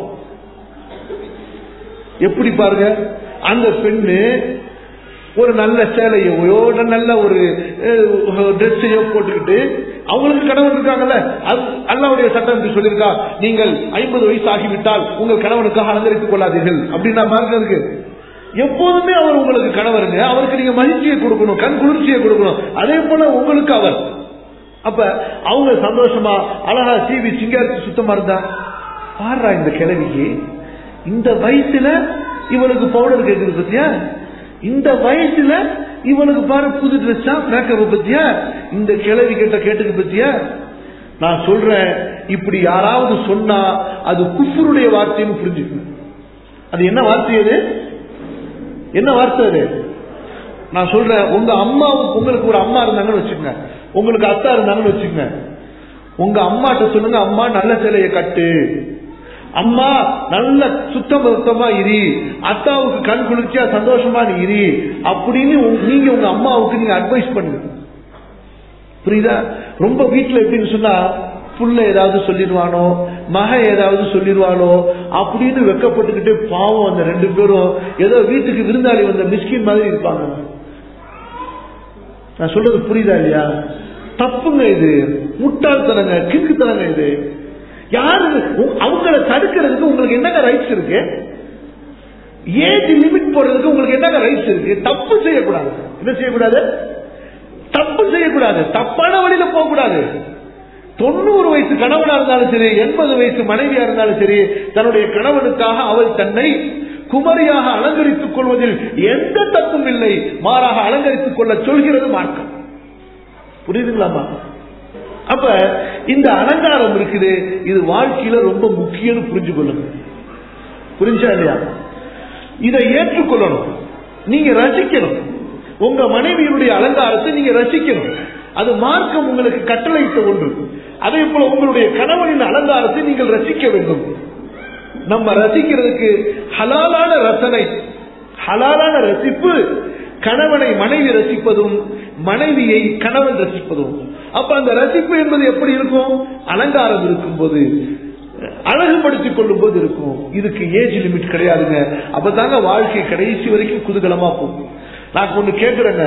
எப்படி பாருங்க அந்த பெண்ணு ஒரு நல்ல சேலையோ நல்ல ஒரு ட்ரெஸ்ஸையோ போட்டுக்கிட்டு அவங்களுக்கு கணவன் இருக்காங்கல்ல அது அல்லாவுடைய சட்டம் என்று சொல்லியிருக்கா நீங்கள் ஐம்பது வயசு ஆகிவிட்டால் உங்கள் கணவனுக்காக அலங்கரித்துக் கொள்ளாதீர்கள் அப்படின்னா பாருங்க இருக்கு எப்போதுமே அவர் உங்களுக்கு கணவருங்க அவருக்கு நீங்க மகிழ்ச்சியை கொடுக்கணும் கண் குளிர்ச்சியை கொடுக்கணும் அதே போல உங்களுக்கு அவர் அப்ப அவங்க சந்தோஷமா அழகா சீவி சிங்காரிச்சு சுத்தமா இருந்தா பாடுறா இந்த கிழவிக்கு இந்த வயசுல இவளுக்கு பவுடர் கேட்குது பத்தியா இந்த வயசுல இவளுக்கு பாரு புது ட்ரெஸ்ஸா மேக்கப் பத்தியா இந்த கிழவி கிட்ட கேட்டுக்கு பத்தியா நான் சொல்றேன் இப்படி யாராவது சொன்னா அது குஃபருடைய வார்த்தைன்னு புரிஞ்சுக்கணும் அது என்ன வார்த்தை அது என்ன வார்த்தை அது நான் சொல்றேன் உங்க அம்மாவுக்கு உங்களுக்கு ஒரு அம்மா இருந்தாங்கன்னு வச்சுக்கோங்க உங்களுக்கு அத்தா இருந்தாங்கன்னு வச்சுக்கோங்க உங்க அம்மாட்ட சொல்லுங்க அம்மா நல்ல சிலையை கட்டு அம்மா நல்ல சுத்தம் சுத்தமா இரு அத்தாவுக்கு கண் குளிர்ச்சியா சந்தோஷமா நீ இரு அப்படின்னு உங்க- நீங்க உங்க அம்மாவுக்கு நீங்க அட்வைஸ் பண்ணுங்க புரியுதா ரொம்ப வீட்டுல எப்படின்னு சொன்னா புள்ள ஏதாவது சொல்லிடுவானோ மக ஏதாவது சொல்லிடுவானோ அப்படின்னு வெக்கப்பட்டுக்கிட்டே பாவம் அந்த ரெண்டு பேரும் ஏதோ வீட்டுக்கு விருந்தாளி வந்த மிஸ்கின் மாதிரி இருப்பாங்க நான் சொல்றது புரியுதா இல்லையா தப்புங்க இது முட்டாள்தனங்க கிறுக்குத்தனங்க இது யாரு உ- அவங்கள தடுக்கிறதுக்கு உங்களுக்கு என்னங்க ரைட்ஸ் இருக்கு ஏஜ் லிமிட் போடுறதுக்கு உங்களுக்கு என்னங்க ரைட்ஸ் இருக்கு தப்பு செய்யக்கூடாது என்ன செய்யக்கூடாது தப்பு செய்யக்கூடாது தப்பான வழியில போக கூடாது தொண்ணூறு வயசு கணவனா இருந்தாலும் சரி எண்பது வயசு மனைவியா இருந்தாலும் சரி தன்னுடைய கணவனுக்காக அவள் தன்னை குமரியாக அலங்கரித்துக் கொள்வதில் எந்த தப்பும் இல்லை மாறாக அலங்கரித்துக் கொள்ள சொல்கிறது மார்க்கம் புரியுதுங்களாமா அப்ப இந்த அலங்காரம் இருக்குது இது வாழ்க்கையில ரொம்ப முக்கியம்னு புரிஞ்சு கொள்ளுங்க புரிஞ்சா இல்லையா இதை ஏற்றுக்கொள்ளணும் நீங்க ரசிக்கணும் உங்க மனைவியினுடைய அலங்காரத்தை நீங்க ரசிக்கணும் அது மார்க்கம் உங்களுக்கு கட்டளையிட்ட ஒன்று அதே போல உங்களுடைய கணவனின் அலங்காரத்தை நீங்கள் ரசிக்க வேண்டும் நம்ம ரசிக்கிறதுக்கு ஹலாலான ரசனை ஹலாலான ரசிப்பு கணவனை மனைவி ரசிப்பதும் மனைவியை கணவன் ரசிப்பதும் அப்ப அந்த ரசிப்பு என்பது எப்படி இருக்கும் அலங்காரம் இருக்கும்போது அழகுபடுத்திக் கொள்ளும் போது இருக்கும் இதுக்கு ஏஜ் லிமிட் கிடையாதுங்க அப்பதாங்க வாழ்க்கை கடைசி வரைக்கும் குதூகலமா போகும் நான் ஒண்ணு கேட்கிறேங்க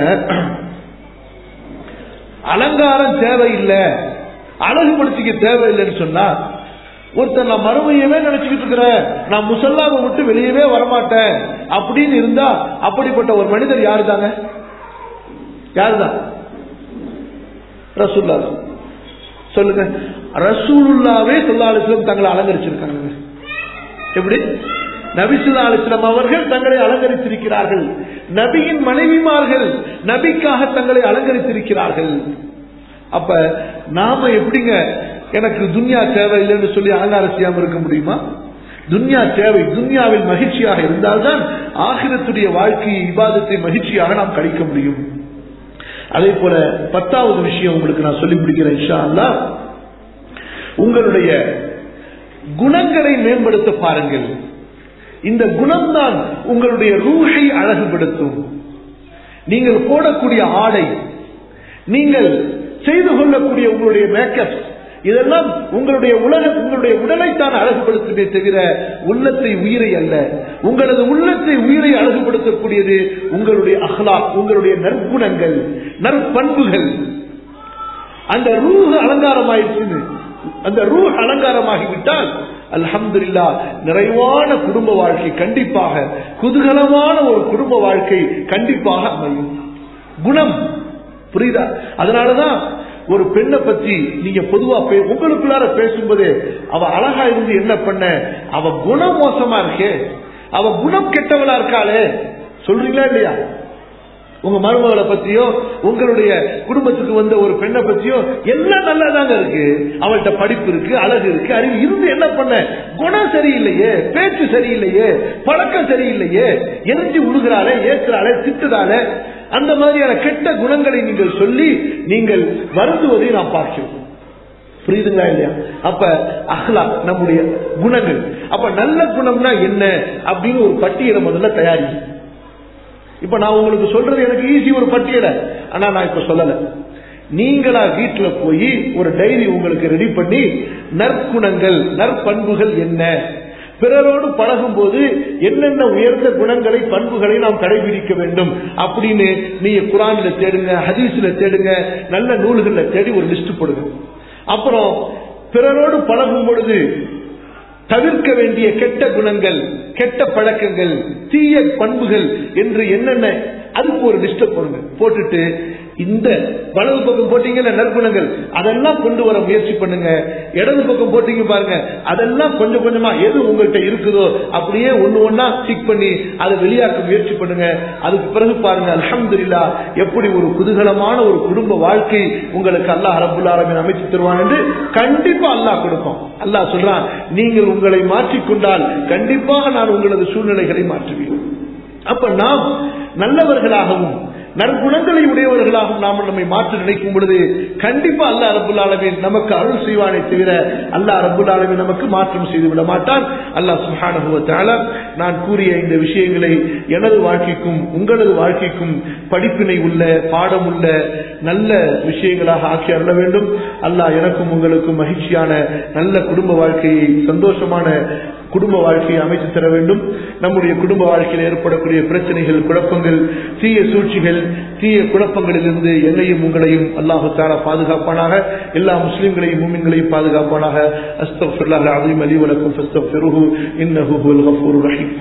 அலங்காரம் தேவையில்லை அழகுபடுத்திக்க தேவையில்லைன்னு சொன்னா ஒருத்தர் நான் மறுமையவே நினைச்சுக்கிட்டு இருக்கிறேன் நான் முசல்லாவை விட்டு வெளியவே வரமாட்டேன் அப்படின்னு இருந்தா அப்படிப்பட்ட ஒரு மனிதர் யாரு தாங்க யாருதான் ரசூல்லா தான். சொல்லுங்க ரசூலுல்லாவே சொல்லா அலிஸ்லம் தங்களை அலங்கரிச்சிருக்காங்க எப்படி நபிசுல்லா அலிஸ்லாம் அவர்கள் தங்களை அலங்கரித்திருக்கிறார்கள் நபியின் மனைவிமார்கள் நபிக்காக தங்களை அலங்கரித்திருக்கிறார்கள் அப்ப நாம எப்படிங்க எனக்கு துன்யா தேவை இல்லைன்னு சொல்லி அலங்காரம் செய்யாம இருக்க முடியுமா துன்யா தேவை துன்யாவில் மகிழ்ச்சியாக இருந்தால்தான் ஆகிரத்துடைய வாழ்க்கையை இபாதத்தை மகிழ்ச்சியாக நாம் கழிக்க முடியும் அதே போல பத்தாவது விஷயம் உங்களுக்கு நான் சொல்லி முடிக்கிறேன் இன்ஷா அல்லாஹ் உங்களுடைய குணங்களை மேம்படுத்த பாருங்கள் இந்த குணம்தான் உங்களுடைய ரூஹை அழகுபடுத்தும் நீங்கள் போடக்கூடிய ஆடை நீங்கள் செய்து கொள்ளக்கூடிய உங்களுடைய மேக்கப் இதெல்லாம் உங்களுடைய உலக உங்களுடைய உடலைத்தான் அழகுபடுத்துமே தவிர உள்ளத்தை உயிரை அல்ல உங்களது உள்ளத்தை உயிரை அழகுபடுத்தக்கூடியது உங்களுடைய அஹ்லாக் உங்களுடைய நற்குணங்கள் நற்பண்புகள் அந்த ரூஹ் அலங்காரமாயிடுச்சு அந்த ரூஹ் அலங்காரமாகிவிட்டால் அல்ஹம்துலில்லா நிறைவான குடும்ப வாழ்க்கை கண்டிப்பாக குதூகலமான ஒரு குடும்ப வாழ்க்கை கண்டிப்பாக அமையும் குணம் புரியுதா அதனாலதான் ஒரு பெண்ணை பத்தி நீங்க பொதுவா பே- உங்களுக்குள்ளார பேசும்போது அவ அழகா இருந்து என்ன பண்ண அவ குணம் மோசமா இருக்கே அவ குணம் கெட்டவளா இருக்காளே சொல்றீங்களா இல்லையா உங்க மருமகளை பத்தியோ உங்களுடைய குடும்பத்துக்கு வந்த ஒரு பெண்ணை பத்தியோ எல்லாம் நல்லாதாங்க இருக்கு அவள்கிட்ட படிப்பு இருக்கு அழகு இருக்கு அறிவு இருந்து என்ன பண்ண குணம் சரியில்லையே பேச்சு சரியில்லையே பழக்கம் சரியில்லையே எரிஞ்சு உழுகிறாளே ஏற்றுறாளே திட்டுறாளே அந்த மாதிரியான கெட்ட குணங்களை நீங்கள் சொல்லி நீங்கள் வருந்துவதை நாம் பார்க்கிறோம் புரியுதுங்களா இல்லையா அப்ப அஹ்லா நம்முடைய குணங்கள் அப்ப நல்ல குணம்னா என்ன அப்படின்னு ஒரு பட்டியலை முதல்ல தயாரிக்கும் இப்ப நான் உங்களுக்கு சொல்றது எனக்கு ஈஸி ஒரு பட்டியலை ஆனா நான் இப்ப சொல்லல நீங்களா வீட்டுல போய் ஒரு டைரி உங்களுக்கு ரெடி பண்ணி நற்குணங்கள் நற்பண்புகள் என்ன பிறரோடு பழகும் போது என்னென்ன உயர்ந்த குணங்களை பண்புகளை நாம் கடைபிடிக்க வேண்டும் அப்படின்னு நீங்க குரான்ல தேடுங்க ஹதீஸ்ல தேடுங்க நல்ல நூல்கள்ல தேடி ஒரு லிஸ்ட் போடுங்க அப்புறம் பிறரோடு பழகும் பொழுது தவிர்க்க வேண்டிய கெட்ட குணங்கள் கெட்ட பழக்கங்கள் தீய பண்புகள் என்று என்னென்ன அதுக்கு ஒரு லிஸ்ட போடுங்க போட்டுட்டு இந்த வலது பக்கம் போட்டீங்கல்ல நற்குணங்கள் அதெல்லாம் கொண்டு வர முயற்சி பண்ணுங்க இடது பக்கம் போட்டீங்க பாருங்க அதெல்லாம் கொஞ்சம் கொஞ்சமா எது உங்கள்கிட்ட இருக்குதோ அப்படியே ஒண்ணு ஒன்னா டிக் பண்ணி அதை வெளியாக்க முயற்சி பண்ணுங்க அதுக்கு பிறகு பாருங்க அல்ஹம்துலில்லா எப்படி ஒரு குதூகலமான ஒரு குடும்ப வாழ்க்கை உங்களுக்கு அல்லாஹ் ரபுல் ஆலமின் அமைச்சு தருவான் என்று கண்டிப்பா அல்லாஹ் கொடுக்கும் அல்லாஹ் சொல்றான் நீங்கள் உங்களை மாற்றிக்கொண்டால் கண்டிப்பாக நான் உங்களது சூழ்நிலைகளை மாற்றுவேன் அப்ப நாம் நல்லவர்களாகவும் நற்குணங்களை உடையவர்களாகவும் நாம் நம்மை மாற்ற நினைக்கும் பொழுது கண்டிப்பா அல்லா ரபுல் ஆலமின் நமக்கு அருள் செய்வானே தவிர அல்லா ரபுல் ஆலமின் நமக்கு மாற்றம் செய்து விட மாட்டான் அல்லாஹ் சுஹானுவத்தால நான் கூறிய இந்த விஷயங்களை எனது வாழ்க்கைக்கும் உங்களது வாழ்க்கைக்கும் படிப்பினை உள்ள பாடம் உள்ள நல்ல விஷயங்களாக ஆக்கி அருள வேண்டும் அல்லாஹ் எனக்கும் உங்களுக்கும் மகிழ்ச்சியான நல்ல குடும்ப வாழ்க்கையை சந்தோஷமான குடும்ப வாழ்க்கையை அமைத்து தர வேண்டும் நம்முடைய குடும்ப வாழ்க்கையில் ஏற்படக்கூடிய பிரச்சனைகள் குழப்பங்கள் தீய சூழ்ச்சிகள் தீய குழப்பங்களிலிருந்து என்னையும் உங்களையும் அல்லாஹு தாரா பாதுகாப்பானாக எல்லா முஸ்லிம்களையும் மூமின்களையும் பாதுகாப்பானாக அஸ்தபில்லாஹ் அலீம் அலி வலக்கும் ஃபஸ்தபிருஹு இன்னஹு ஹுவல் கஃபூர் ரஹீம்